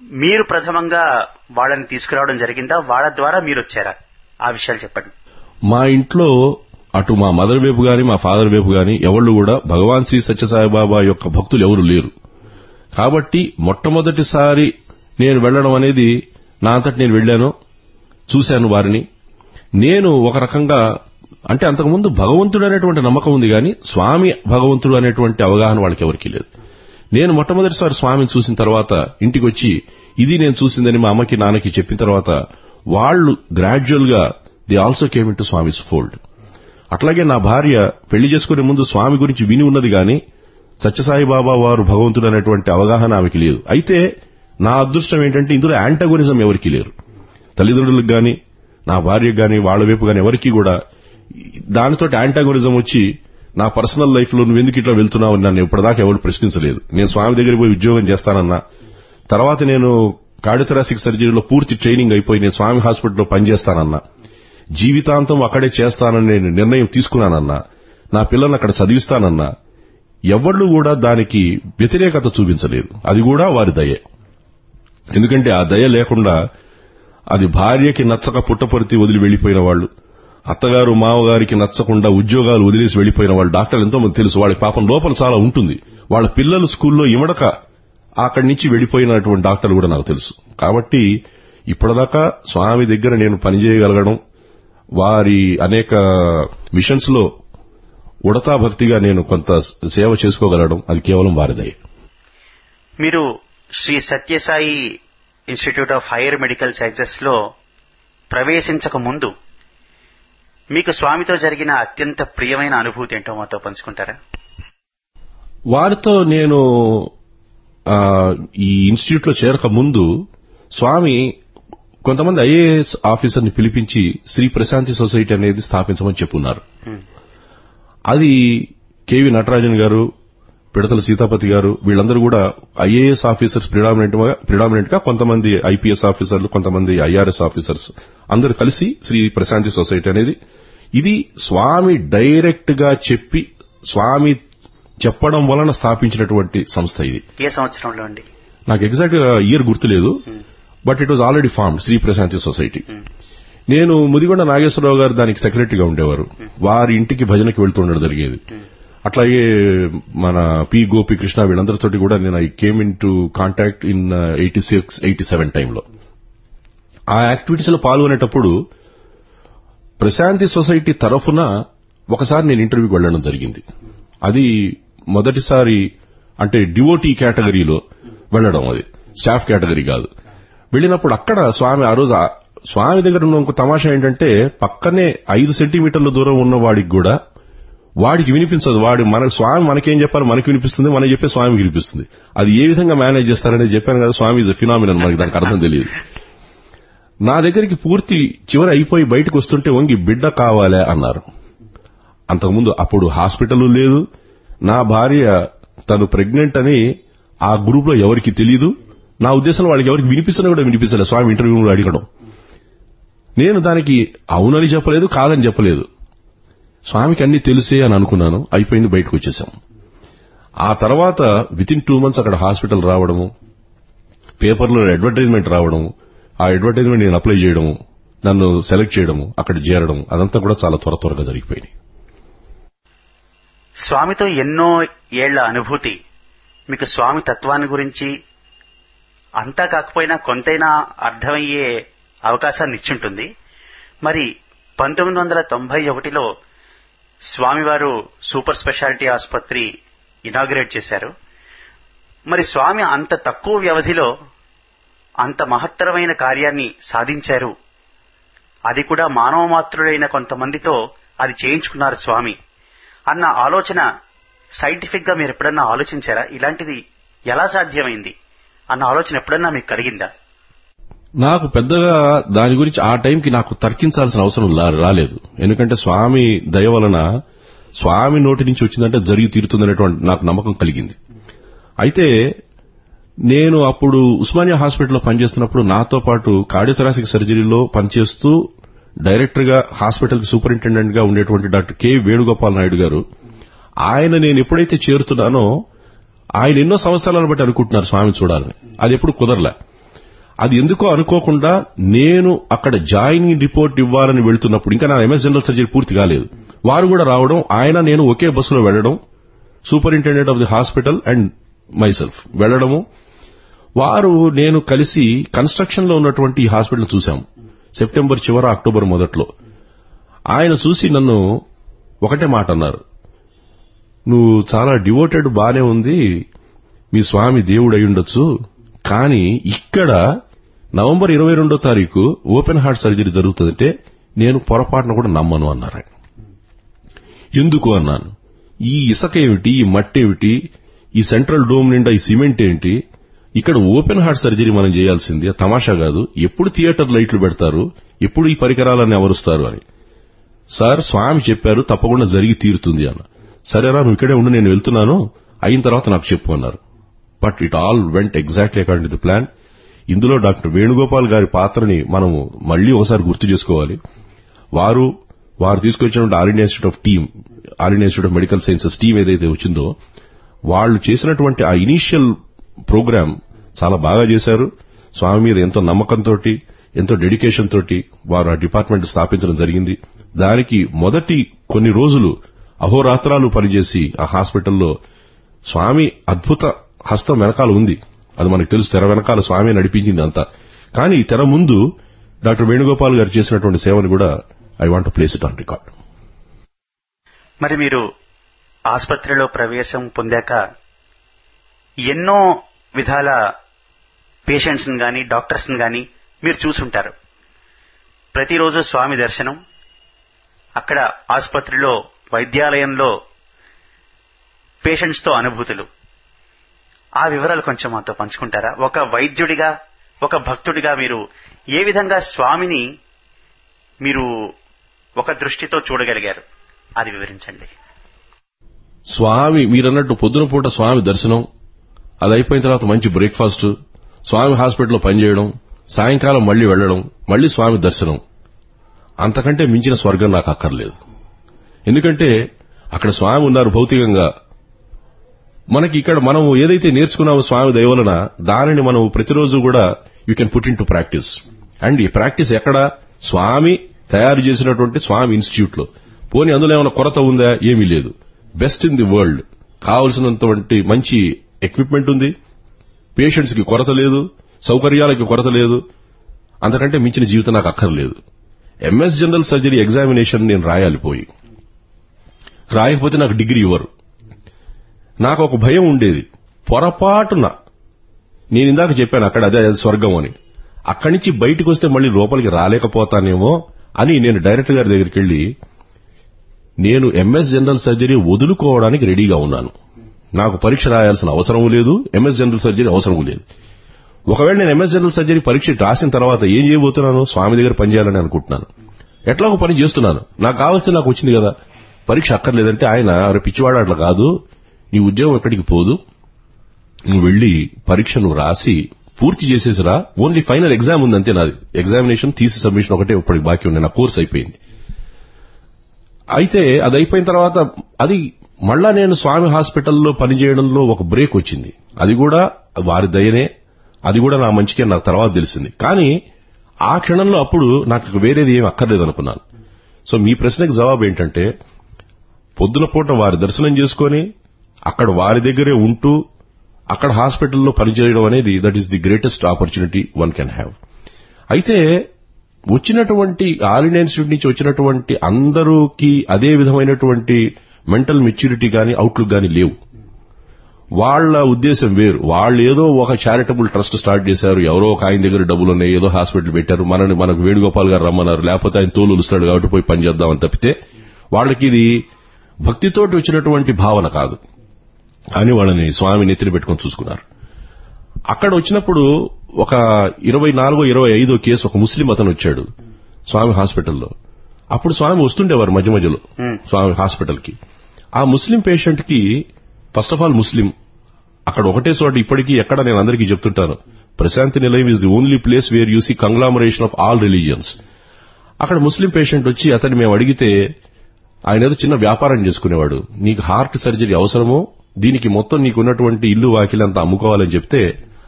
మీరు ప్రథమంగా వాళ్ళని తీసుకురావడం జరిగిందా వాళ్ళ ద్వారా మీరు వచ్చారా ఆ విషయాలు చెప్పండి
మా ఇంట్లో అటు మా మదర్ వైపు గాని మా ఫాదర్ వైపు గాని ఎవళ్ళు కూడా భగవాన్ శ్రీ సత్యసాయిబాబా యొక్క భక్తులు ఎవరు లేరు కాబట్టి మొట్టమొదటిసారి నేను వెళ్ళడం అనేది నా అంతటి నేను వెళ్ళాను చూశాను వారిని నేను ఒక రకంగా అంటే అంతకుముందు భగవంతుడు అనేటువంటి నమ్మకం ఉంది కానీ స్వామి భగవంతుడు అనేటువంటి అవగాహన వాళ్ళకి ఎవరికీ లేదు నేను మొట్టమొదటిసారి స్వామిని చూసిన తర్వాత ఇంటికి వచ్చి ఇది నేను చూసిందని మా అమ్మకి నాన్నకి చెప్పిన తర్వాత వాళ్ళు గ్రాడ్యువల్ గా they also came into Swami's fold అట్లాగే నా భార్య పెళ్లి చేసుకునే ముందు స్వామి గురించి విని ఉన్నది గాని సత్యసాయి బాబా వారు భగవంతుడు అనేటువంటి అవగాహన ఆమెకి లేదు అయితే నా అదృష్టం ఏంటంటే ఇందులో యాంటగోనిజం ఎవరికి లేరు తల్లిదండ్రులకు గాని నా భార్యకు గాని వాళ్ళ వైపు గాని ఎవరికి కూడా దానితో యాంటాగోనిజం వచ్చి నా పర్సనల్ లైఫ్ లో నువ్వు ఎందుకు ఇట్లా వెళ్తున్నావు అని నన్ను ఇప్పటిదాకా ఎవరు ప్రశ్నించలేదు నేను స్వామి దగ్గరికి పోయి ఉద్యోగం చేస్తానన్నా తర్వాత నేను కార్డియోథరాసిక్ సర్జరీలో పూర్తి ట్రైనింగ్ అయిపోయి నేను స్వామి హాస్పిటల్లో పనిచేస్తానన్నా జీవితాంతం అక్కడే చేస్తానని నేను నిర్ణయం తీసుకున్నానన్నా నా పిల్లల్ని అక్కడ చదివిస్తానన్నా ఎవళ్ళు కూడా దానికి వ్యతిరేకత చూపించలేదు అది కూడా వారి దయే ఎందుకంటే ఆ దయ లేకుండా అది భార్యకి నచ్చక పుట్టపరితి వదిలి వెళ్లిపోయిన వాళ్ళు అత్తగారు మావగారికి నచ్చకుండా ఉద్యోగాలు వదిలేసి వెళ్లిపోయిన వాళ్ళు డాక్టర్లు ఎంతో మంది తెలుసు వాళ్ళకి పాపం లోపల చాలా ఉంటుంది వాళ్ళ పిల్లలు స్కూల్లో ఇమడక అక్కడి నుంచి వెళ్లిపోయినటువంటి డాక్టర్లు కూడా నాకు తెలుసు కాబట్టి ఇప్పటిదాకా స్వామి దగ్గర నేను పనిచేయగలగడం వారి అనేక మిషన్స్ లో ఉడతా భక్తిగా నేను కొంత సేవ చేసుకోగలగడం అది కేవలం వారిదయ్యే
మీరు Shri Sathya Sai institute of higher medical sciences లో ప్రవేశించక ముందు మీకు స్వామితో జరిగిన అత్యంత ప్రియమైన అనుభూతి ఏంటో మాతో పంచుకుంటారా
వారితో నేను ఆ, ఈ ఇన్స్టిట్యూట్ లో చేరక ముందు స్వామి కొంతమంది ఐఏఎస్ ఆఫీసర్ ని పిలిపించి శ్రీ ప్రశాంతి సొసైటీ అనేది స్థాపించమని చెప్పున్నారు అది కేవి నటరాజన్ గారు పిడతల సీతాపతి గారు వీళ్ళందరూ కూడా ఐఏఎస్ ఆఫీసర్స్ ప్రిడామినెంట్ గా ప్రిడామినెంట్ గా కొంతమంది ఐపీఎస్ ఆఫీసర్లు కొంతమంది ఐఆర్ఎస్ ఆఫీసర్స్ అందరూ కలిసి శ్రీ ప్రశాంతి సొసైటీ అనేది ఇది స్వామి డైరెక్ట్ గా చెప్పి స్వామి చెప్పడం వలన స్థాపించినటువంటి సంస్థ ఇది
ఏ సంవత్సరంలో అండి
నాకు ఎగ్జాక్ట్ గా ఇయర్ గుర్తులేదు but it was already formed Shri Prasanthi society నేను ముదిగొండ నాగేశ్వరరావు గారు దానికి సెక్రటరీగా ఉండేవారు వారి ఇంటికి భజనకి వెళ్తుండడం జరిగేది అట్లాగే మన పి గోపి కృష్ణ వీళ్ళందరితోటి కూడా నేను I came into contact in eighty six eighty seven టైంలో ఆ యాక్టివిటీస్ లో పాల్గొనేటప్పుడు ప్రశాంతి సొసైటీ తరఫున ఒకసారి నేను ఇంటర్వ్యూకి వెళ్ళడం జరిగింది అది మొదటిసారి అంటే డివోటీ కేటగిరీలో వెళ్ళడం అది స్టాఫ్ కేటగిరీ కాదు వెళ్ళినప్పుడు అక్కడ స్వామి ఆ రోజు ఆ- స్వామి దగ్గర ఉన్న ఇంకో తమాషా ఏంటంటే పక్కనే ఐదు సెంటీమీటర్ల దూరం ఉన్న వాడికి కూడా వాడికి వినిపించదు వాడు మన స్వామి మనకేం చెప్పాలి మనకి వినిపిస్తుంది మనం చెప్పే స్వామికి వినిపిస్తుంది అది ఏ విధంగా మేనేజ్ చేస్తారనేది చెప్పాను కదా స్వామి ఇస్ ఫినామినన్ మనకి దానికి అర్థం తెలియదు నా దగ్గరికి పూర్తి చివరి అయిపోయి బయటకు వస్తుంటే వంగి బిడ్డ కావాలా అన్నారు అంతకుముందు అప్పుడు హాస్పిటల్ లేదు నా భార్య తను ప్రెగ్నెంట్ అని ఆ గ్రూప్ లో ఎవరికి తెలియదు నా ఉద్దేశంలో వాళ్ళకి ఎవరికి వినిపించినా కూడా వినిపించలేదు స్వామి ఇంటర్వ్యూ అడగడం నేను దానికి అవునని చెప్పలేదు కాదని చెప్పలేదు స్వామికి అన్ని తెలుసే అని అనుకున్నాను అయిపోయింది బయటకు వచ్చేసాం ఆ తర్వాత విత్ ఇన్ టూ మంత్స్ అక్కడ హాస్పిటల్ రావడము పేపర్లో అడ్వర్టైజ్మెంట్ రావడము ఆ అడ్వర్టైజ్మెంట్ నేను అప్లై చేయడము నన్ను సెలెక్ట్ చేయడము అక్కడ చేరడం అదంతా కూడా చాలా త్వర త్వరగా జరిగిపోయింది
స్వామితో ఎన్నో ఏళ్ల అనుభూతి మీకు స్వామి తత్వాన్ని గురించి అంతా కాకపోయినా కొంతైనా అర్థమయ్యే అవకాశాన్ని ఇచ్చుంటుంది మరి పంతొమ్మిది వందల తొంభై ఒకటిలో స్వామివారు సూపర్ స్పెషాలిటీ ఆసుపత్రి ఇనాగ్రేట్ చేశారు మరి స్వామి అంత తక్కువ వ్యవధిలో అంత మహత్తరమైన కార్యాన్ని సాధించారు అది కూడా మానవ మాత్రుడైన కొంతమందితో అది చేయించుకున్నారు స్వామి అన్న ఆలోచన సైంటిఫిక్ గా మీరు ఎప్పుడన్నా ఆలోచించారా ఇలాంటిది ఎలా సాధ్యమైంది అన్న ఆలోచన ఎప్పుడన్నా మీకు కలిగిందా
నాకు పెద్దగా దాని గురించి ఆ టైంకి నాకు తర్కించాల్సిన అవసరం లా- రాలేదు ఎందుకంటే స్వామి దయ వలన స్వామి నోటి నుంచి వచ్చిందంటే జరిగి తీరుతుందనేటువంటి నాకు నమ్మకం కలిగింది అయితే నేను అప్పుడు ఉస్మానియా హాస్పిటల్లో పనిచేస్తున్నప్పుడు నాతో పాటు కార్డియోథరాసిక్ సర్జరీలో పనిచేస్తూ డైరెక్టర్ గా హాస్పిటల్ కి సూపరింటెండెంట్ గా ఉండేటువంటి డాక్టర్ కె వేణుగోపాల్ నాయుడు గారు ఆయన నేను ఎప్పుడైతే చేరుతున్నానో ఆయన ఎన్నో సంవత్సరాలను బట్టి అనుకుంటున్నారు స్వామిని చూడాలని అది ఎప్పుడు కుదరలే అది ఎందుకో అనుకోకుండా నేను అక్కడ జాయినింగ్ రిపోర్ట్ ఇవ్వాలని వెళ్తున్నప్పుడు ఇంకా నా ఎంఎస్ జనరల్ సర్జరీ పూర్తి కాలేదు వారు కూడా రావడం ఆయన నేను ఒకే బస్సులో వెళ్లడం superintendent of the hospital and myself వెళ్లడము వారు నేను కలిసి కన్స్ట్రక్షన్ లో ఉన్నటువంటి ఈ హాస్పిటల్ చూశాం సెప్టెంబర్ చివర అక్టోబర్ మొదట్లో ఆయన చూసి నన్ను ఒకటే మాట అన్నారు నువ్వు చాలా డివోటెడ్ బానే ఉంది మీ స్వామి దేవుడు అయి ఉండొచ్చు కానీ ఇక్కడ నవంబర్ ఇరవై రెండో తారీఖు ఓపెన్ హార్ట్ సర్జరీ జరుగుతుందంటే నేను పొరపాటున కూడా నమ్మను అన్నారు ఆయన ఎందుకు అన్నాను ఈ ఇసుక ఏమిటి ఈ మట్టి ఏమిటి ఈ సెంట్రల్ డోమ్ నిండా ఈ సిమెంట్ ఏంటి ఇక్కడ ఓపెన్ హార్ట్ సర్జరీ మనం చేయాల్సింది అది తమాషా కాదు ఎప్పుడు థియేటర్ లైట్లు పెడతారు ఎప్పుడు ఈ పరికరాలన్నీ అమరుస్తారు అని సార్ స్వామి చెప్పారు తప్పకుండా జరిగి తీరుతుంది అన్న సరేరా నువ్వు ఇక్కడే ఉండి నేను వెళ్తున్నాను అయిన తర్వాత నాకు చెప్పు అన్నారు but it all went exactly according to the plan ఇందులో డాక్టర్ వేణుగోపాల్ గారి పాత్రని మనము మళ్లీ ఒకసారి గుర్తు చేసుకోవాలి వారు వారు తీసుకొచ్చినటువంటి all India institute of team all India institute of medical sciences team ఏదైతే వచ్చిందో వాళ్ళు చేసినటువంటి ఆ ఇనీషియల్ ప్రోగ్రామ్ చాలా బాగా చేశారు స్వామి మీద ఎంతో నమ్మకంతో ఎంతో డెడికేషన్ తోటి వారు ఆ డిపార్ట్మెంట్ స్థాపించడం జరిగింది దానికి మొదటి కొన్ని రోజులు అహోరాత్రాలు పనిచేసి ఆ హాస్పిటల్లో స్వామి అద్భుత హస్తం వెనకాల ఉంది అది మనకు తెలుసు తెర వెనకాల స్వామి నడిపించింది అంతా కానీ తెర ముందు డాక్టర్ వేణుగోపాల్ గారు చేసినటువంటి సేవను కూడా I want place it on record
మరి మీరు ఆసుపత్రిలో ప్రవేశం పొందాక ఎన్నో విధాల పేషెంట్స్ గాని డాక్టర్స్ గాని మీరు చూసుంటారు ప్రతిరోజు స్వామి దర్శనం అక్కడ ఆసుపత్రిలో వైద్యాలయంలో పేషెంట్స్ తో అనుభూతులు ఆ వివరాలు కొంచెం మాతో పంచుకుంటారా ఒక వైద్యుడిగా ఒక భక్తుడిగా మీరు ఏ విధంగా స్వామిని మీరు ఒక దృష్టితో చూడగలిగారు అది వివరించండి
స్వామి మీరన్నట్టు పొద్దున పూట స్వామి దర్శనం అది అయిపోయిన తర్వాత మంచి బ్రేక్ఫాస్ట్ స్వామి హాస్పిటల్లో పనిచేయడం సాయంకాలం మళ్లీ వెళ్లడం మళ్లీ స్వామి దర్శనం అంతకంటే మించిన స్వర్గం నాకు అక్కర్లేదు ఎందుకంటే అక్కడ స్వామి ఉన్నారు భౌతికంగా మనకి ఇక్కడ మనం ఏదైతే నేర్చుకున్నామో స్వామి దయవలన దానిని మనం ప్రతిరోజు కూడా you can put into practice and ఈ ప్రాక్టీస్ ఎక్కడ స్వామి తయారు చేసినటువంటి స్వామి ఇన్స్టిట్యూట్ లో పోనీ అందులో ఏమైనా కొరత ఉందా ఏమీ లేదు బెస్ట్ ఇన్ ది వరల్డ్ కావలసినంతవంటి మంచి ఎక్విప్మెంట్ ఉంది పేషెంట్స్ కి కొరత లేదు సౌకర్యాలకి కొరత లేదు అంతకంటే మించిన జీవితం నాకు అక్కర్లేదు ఎంఎస్ జనరల్ సర్జరీ ఎగ్జామినేషన్ నేను రాయాలి పోయి రాయకపోతే నాకు డిగ్రీ ఇవ్వరు నాకు ఒక భయం ఉండేది పొరపాటున నేను ఇందాక చెప్పాను అక్కడ అదే అది స్వర్గం అని అక్కడి నుంచి బయటకు వస్తే మళ్ళీ లోపలికి రాలేకపోతానేమో అని నేను డైరెక్టర్ గారి దగ్గరికి వెళ్లి నేను ఎంఎస్ జనరల్ సర్జరీ వదులుకోవడానికి రెడీగా ఉన్నాను నాకు పరీక్ష రాయాల్సిన అవసరం లేదు ఎంఎస్ జనరల్ సర్జరీ అవసరం లేదు ఒకవేళ నేను ఎంఎస్ జనరల్ సర్జరీ పరీక్ష రాసిన తర్వాత ఏం చేయబోతున్నాను స్వామి దగ్గర పనిచేయాలని అనుకుంటున్నాను ఎట్లా ఒక పని చేస్తున్నాను నాకు కావాల్సింది నాకు వచ్చింది కదా పరీక్ష అక్కర్లేదంటే ఆయన "అరే పిచ్చివాడు అట్లా కాదు నీ ఉద్యోగం ఎక్కడికి పోదు నువ్వు వెళ్లి పరీక్ష నువ్వు రాసి పూర్తి చేసేసిరా ఓన్లీ ఫైనల్ ఎగ్జామ్ ఉంది అంతే నాది ఎగ్జామినేషన్ తీసి సబ్మిషన్ ఒకటే ఇప్పటికి బాకీ ఉంది నా కోర్స్ అయిపోయింది అయితే అది అయిపోయిన తర్వాత అది మళ్ళా నేను స్వామి హాస్పిటల్లో పనిచేయడంలో ఒక బ్రేక్ వచ్చింది అది కూడా వారి దయనే అది కూడా నా మంచికే నాకు తర్వాత తెలిసింది కానీ ఆ క్షణంలో అప్పుడు నాకు వేరేది ఏం అక్కర్లేదు అనుకున్నాను సో మీ ప్రశ్నకు జవాబు ఏంటంటే పొద్దున పూట వారి దర్శనం చేసుకొని అక్కడ వారి దగ్గరే ఉంటూ అక్కడ హాస్పిటల్లో పనిచేయడం అనేది that is the greatest opportunity one can have అయితే వచ్చినటువంటి ఆల్ ఇండియా ఇన్స్టిట్యూట్ నుంచి వచ్చినటువంటి అందరూకి అదే విధమైనటువంటి మెంటల్ మెచ్యూరిటీ గాని అవుట్లుక్ గాని లేవు వాళ్ళ ఉద్దేశం వేరు వాళ్ళు ఏదో ఒక చారిటబుల్ ట్రస్ట్ స్టార్ట్ చేశారు ఎవరో ఒక ఆయన దగ్గర డబ్బులు ఉన్నాయి ఏదో హాస్పిటల్ పెట్టారు మనని మనకు వేణుగోపాల్ గారు రమ్మన్నారు లేకపోతే ఆయన తోలు ఉలుస్తాడు కాబట్టి పోయి పని చేద్దామని తప్పితే వాళ్ళకి ఇది భక్తితోటి వచ్చినటువంటి భావన కాదు అని వాళ్ళని స్వామి నెత్తిన పెట్టుకొని చూసుకున్నారు అక్కడ వచ్చినప్పుడు ఒక ఇరవై నాలుగో ఇరవై ఐదో కేసు ఒక ముస్లిం అతను వచ్చాడు స్వామి హాస్పిటల్లో అప్పుడు స్వామి వస్తుండేవారు మధ్య మధ్యలో
Hmm.
స్వామి హాస్పిటల్ కి ఆ ముస్లిం పేషెంట్ కి ఫస్ట్ ఆఫ్ ఆల్ ముస్లిం అక్కడ ఒకటే చోట ఇప్పటికీ ఎక్కడ నేను అందరికీ చెప్తుంటాను Prasanthi Nilayam is the only place where you see conglomeration of all religions అక్కడ ముస్లిం పేషెంట్ వచ్చి అతన్ని మేము అడిగితే ఆయన ఏదో చిన్న వ్యాపారం చేసుకునేవాడు నీకు హార్ట్ సర్జరీ అవసరమో దీనికి మొత్తం నీకున్నటువంటి ఇల్లు వాకిలంతా అమ్ముకోవాలని చెప్తే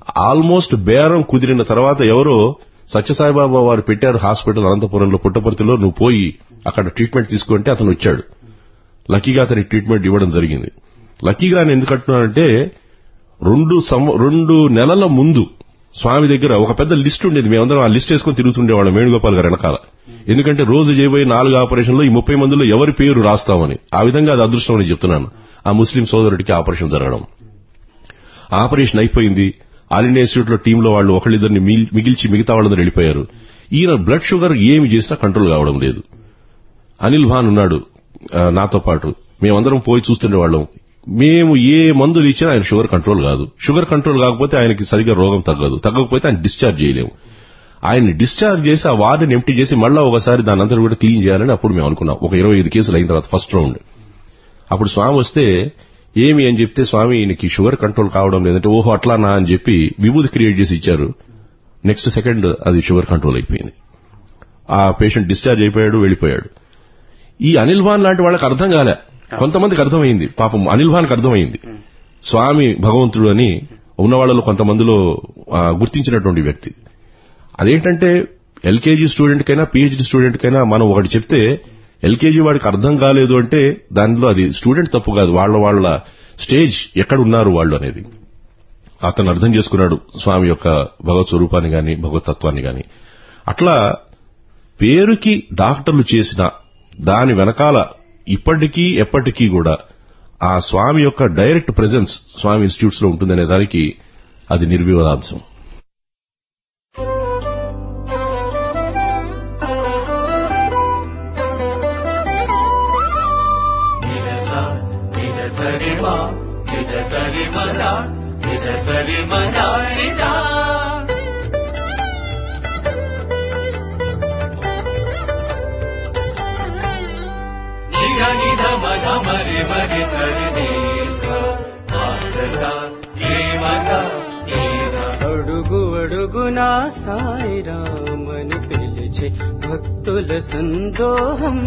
ఆల్మోస్ట్ బేరం కుదిరిన తర్వాత ఎవరో సత్యసాయిబాబా వారు పెట్టారు హాస్పిటల్ అనంతపురంలో పుట్టపర్తిలో నువ్వు పోయి అక్కడ ట్రీట్మెంట్ తీసుకుంటే అతను వచ్చాడు లక్కీగా అతనికి ట్రీట్మెంట్ ఇవ్వడం జరిగింది లక్కీగా నేను ఎందుకు అంటున్నానంటే రెండు సం- రెండు నెలల ముందు స్వామి దగ్గర ఒక పెద్ద లిస్ట్ ఉండేది మేమందరం ఆ లిస్ట్ వేసుకొని తిరుగుతుండేవాళ్ళం వేణుగోపాల్ గారు వెనకాల ఎందుకంటే రోజు చేయబోయే నాలుగు ఆపరేషన్లో ఈ ముప్పై మందిలో ఎవరి పేరు రాస్తామని ఆ విధంగా అది అదృష్టం అని చెప్తున్నాను ఆ ముస్లిం సోదరుడికి ఆపరేషన్ జరగడం ఆపరేషన్ అయిపోయింది ఆల్ ఇండియా ఇన్స్టిట్యూట్ లో టీంలో వాళ్ళు ఒకళ్ళిద్దరిని మిగిల్- మిగిల్చి మిగతా వాళ్ళందరూ వెళ్ళిపోయారు ఈయన బ్లడ్ షుగర్ ఏమి చేసినా కంట్రోల్ కావడం లేదు అనిల్ భాన్ ఉన్నాడు ఆ, నాతో పాటు మేమందరం పోయి చూస్తుండేవాళ్ళం మేము ఏ మందులు ఇచ్చినా ఆయన షుగర్ కంట్రోల్ కాదు షుగర్ కంట్రోల్ కాకపోతే ఆయనకి సరిగా రోగం తగ్గదు తగ్గకపోతే ఆయన డిశ్చార్జ్ చేయలేము ఆయన్ని డిశ్చార్జ్ చేసి ఆ వార్డుని ఎంటీ చేసి మళ్ళా ఒకసారి దాని అంతా కూడా క్లీన్ చేయాలని అప్పుడు మేము అనుకున్నాం ఒక ఇరవై ఐదు కేసులు అయిన తర్వాత ఫస్ట్ రౌండ్ అప్పుడు స్వామి వస్తే ఏమి అని చెప్తే స్వామి ఈయనకి షుగర్ కంట్రోల్ కావడం లేదంటే ఓహో అట్లానా అని చెప్పి విభూతి క్రియేట్ చేసి ఇచ్చారు నెక్స్ట్ సెకండ్ అది షుగర్ కంట్రోల్ అయిపోయింది ఆ పేషెంట్ డిశ్చార్జ్ అయిపోయాడు వెళ్ళిపోయాడు ఈ అనిల్ భాన్ లాంటి వాళ్ళకి అర్థం కాలే కొంతమందికి అర్థమైంది పాపం అనిల్ భాన్కి అర్థమైంది స్వామి భగవంతుడు అని ఉన్న వాళ్ళలో కొంతమందిలో ఆ, గుర్తించినటువంటి వ్యక్తి అదేంటంటే ఎల్కేజీ స్టూడెంట్ కైనా పిహెచ్డి స్టూడెంట్ కైనా మనం ఒకటి చెప్తే ఎల్కేజీ వాడికి అర్థం కాలేదు అంటే దానిలో అది స్టూడెంట్ తప్పు కాదు వాళ్ళ వాళ్ళ స్టేజ్ ఎక్కడ ఉన్నారు వాళ్ళు అనేది అతను అర్థం చేసుకున్నాడు స్వామి యొక్క భగవత్ స్వరూపాన్ని గాని భగవత్ తత్వాన్ని గాని అట్లా పేరుకి డాక్టర్లు చేసిన దాని వెనకాల ఇప్పటికీ ఎప్పటికీ కూడా ఆ స్వామి యొక్క డైరెక్ట్ ప్రెజెన్స్ స్వామి ఇన్స్టిట్యూట్స్ లో ఉంటుందనే దానికి అది నిర్వివాదాంశం
అడుగు అడుగునా సాయిరామని పిలిచే భక్తుల సందోహం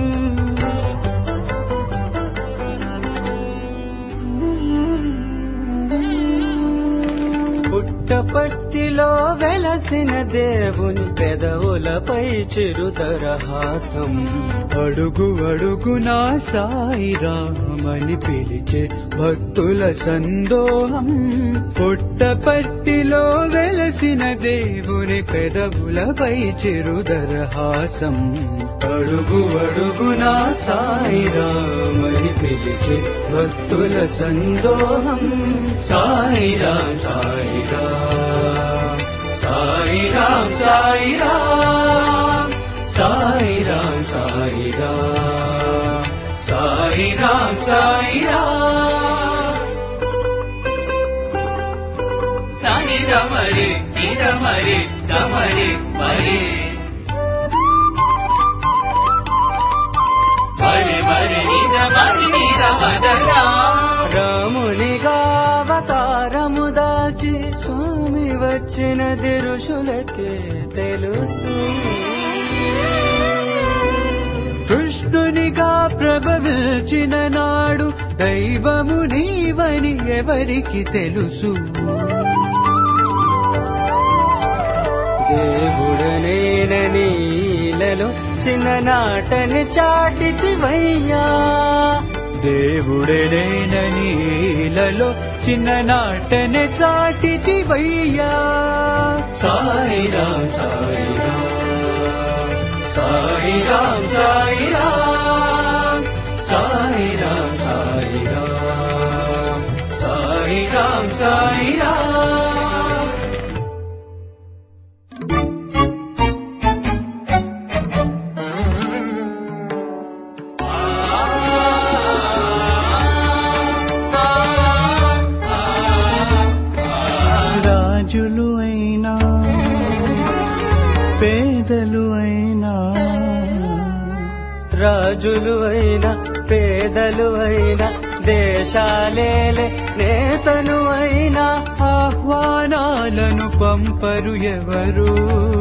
పుట్టపట్టిలో వెలసిన దేవుని పెదవులపై చిరుదరహాసం అడుగు అడుగునా సాయిరామని పిలిచే భక్తుల సందోహం పుట్టపట్టిలో వెలసిన దేవుని పెదవులపై చిరుదరహాసం అడుగు అడుగునా సాయిరామని పిలిచే భక్తుల సందోహం సాయిరా సాయిరా సాయిరాం సాయిరా సాయిరాం సాయిరా సాయిరాం సాయిరా సాయిరా మరి ఇద మరి తమరి మరి మరి మరి నిద మరి నిద మదరా రామునిగా అవతారము దాచి స్వామి వచ్చినది ఋషులకే తెలుసు కృష్ణునిగా ప్రభవించిన నాడు దైవము నీవని ఎవరికి తెలుసు దేవుడనేనని నీలలో చిన్ననాటని చాటితివయ్యా దేవుడనేనని నీలలో చిన్ననాటని చాటితివయ్యా సాయిరాం సాయిరాం సాయిరాం సాయిరాం సాయిరాం సాయిరాం సాయిరాం సాయిరాం రాజులు అయినా పేదలు అయినా రాజులు అయినా పేదలు అయినా దేశాలేలే నేతలు అయినా ఆహ్వానాలను పంపరు ఎవరు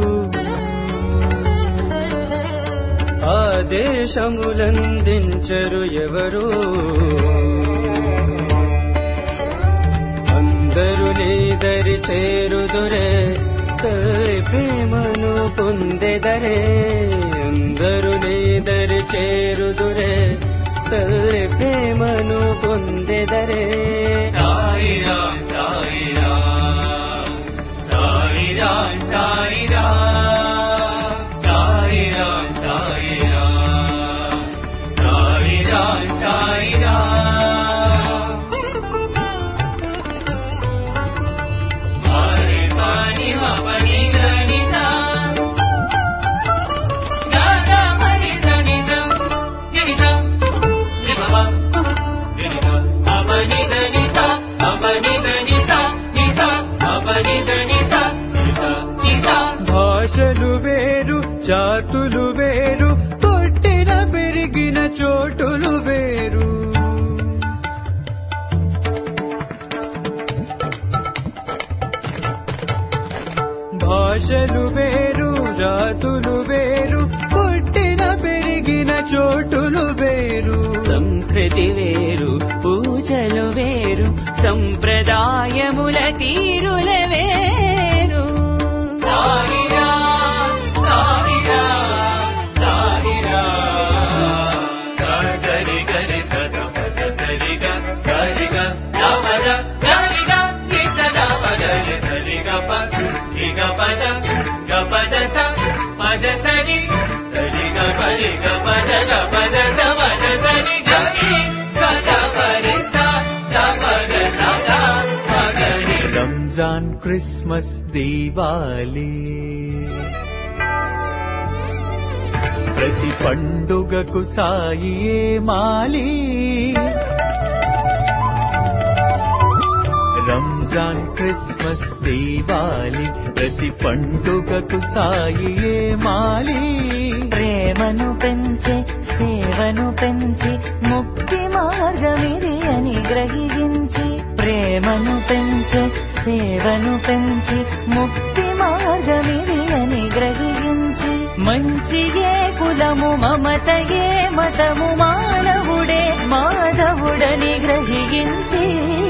ఆదేశములందించరు ఎవరు అందరు నీదరి
ಸೇರುದುರೆ ತಲ್ಲಿ ಪ್ರೇಮನು పొందెదరే అందరు నీదరి చేరుదురే తల్లి ప్రేమను పొందెదరే
సాయి రామ్ సాయి రామ్ సాయి రామ్ సాయి రామ్ సాయి రామ్ సాయి రామ్ సాయి రామ్ సాయి రామ్ హరే పాని మపని గణిత గణ మని గణిత గణిత నిమమ గణిత అపని గణిత అపని గణిత నిత అపని గణిత నిత నిత
భాషలు వేరు జాతులు వేరు పుట్టిన పెరిగిన చోటులు వేరు భాషలు వేరు జాతులు వేరు పుట్టిన పెరిగిన చోటులు వేరు సంస్కృతి వేరు పూజలు వేరు సంప్రదాయముల తీరుల వేరు
సాయి రామ్ సాయి రామ్ సాయి రామ్ గరి గరి సద పద సరి గ గరి గ నమద గరి గ నిత నమ గరి సరి గ ప రి గ పద గ పద స పద సరి సరి గ పరి గ పద గ పద స పద సరి గ రి సద పరి స ద పద స ద పగరి
రంజాన్ క్రిస్మస్ దీవాలి ప్రతి పండుగకు సాయి మాలి రంజాన్ క్రిస్మస్ దీవాలి ప్రతి పండుగకు సాయి మాలి
ప్రేమను పెంచే సేవను పెంచి ముక్తి మార్గమిది అని గ్రహించి ప్రేమను పెంచే సేవను పెంచి ముక్తి మార్గమిది అని గ్రహించి మంచియే కులము మమతయే మతము మానవుడే మాధవుడని గ్రహించి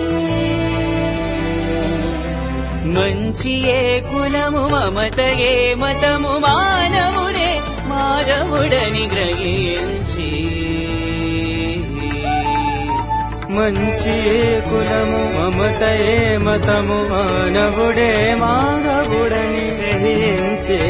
మంచి ఏ కులము మమతయే మతము మానవుడే మానవుడని గ్రహించి మంచి ఏ కులము మమతయే మతము మానవుడే మానవుడని గ్రహించే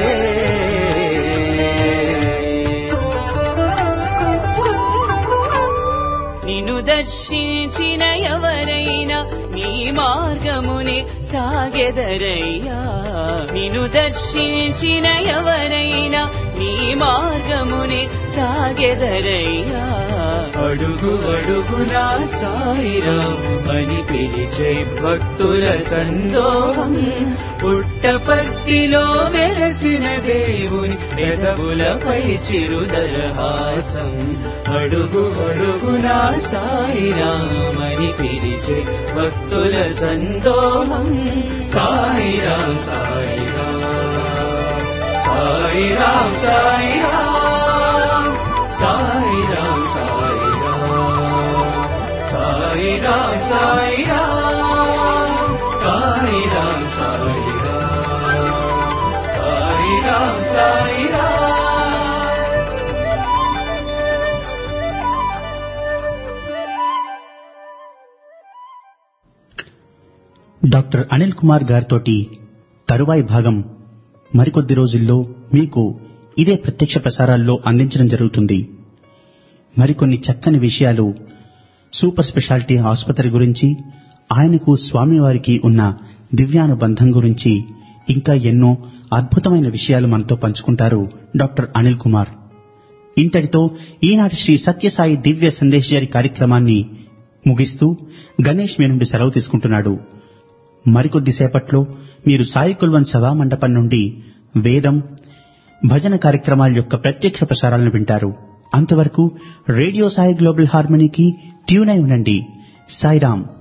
నిన్ను దర్శించిన ఎవరైనా నీ మార్గమునే సాగెదరయ్యా నిన్ను దర్శించిన ఎవరైనా నీ మార్గమునే సాగెదరయ్యా అడుగు అడుగునా సాయిరాం అని పిలిచే భక్తుల సందోహం పుట్టపర్తిలో వెలసిన దేవుని పెదవులపై చిరుదరహాసం అడుగు అడుగునా సాయిరామని పిలిచే భక్తుల సందోహం సాయిరాం సాయిరాం సాయిరాం సాయిరాం సాయిరాం సాయిరాం సాయిరాం సాయిరాం సాయిరాం సాయిరాం సాయిరాం సాయిరాం
డాక్టర్ అనిల్ కుమార్ గారితోటి తరువాయి భాగం మరికొద్ది రోజుల్లో మీకు ఇదే ప్రత్యక్ష ప్రసారాల్లో అందించడం జరుగుతుంది మరికొన్ని చక్కని విషయాలు సూపర్ స్పెషాలిటీ ఆసుపత్రి గురించి ఆయనకు స్వామివారికి ఉన్న దివ్యానుబంధం గురించి ఇంకా ఎన్నో అద్భుతమైన విషయాలు మనతో పంచుకుంటారు డాక్టర్ అనిల్ కుమార్ ఇంతటితో ఈనాటి శ్రీ సత్యసాయి దివ్య సందేశజరి కార్యక్రమాన్ని ముగిస్తూ గణేష్ మీ నుండి సెలవు తీసుకుంటున్నాడు మరికొద్దిసేపట్లో మీరు సాయి కుల్వన్ సభా మండపం నుండి వేదం భజన కార్యక్రమాల యొక్క ప్రత్యక్ష ప్రసారాలను వింటారు అంతవరకు రేడియో సాయి గ్లోబల్ హార్మనీకి ట్యూన్ అయి ఉండండి సాయిరామ్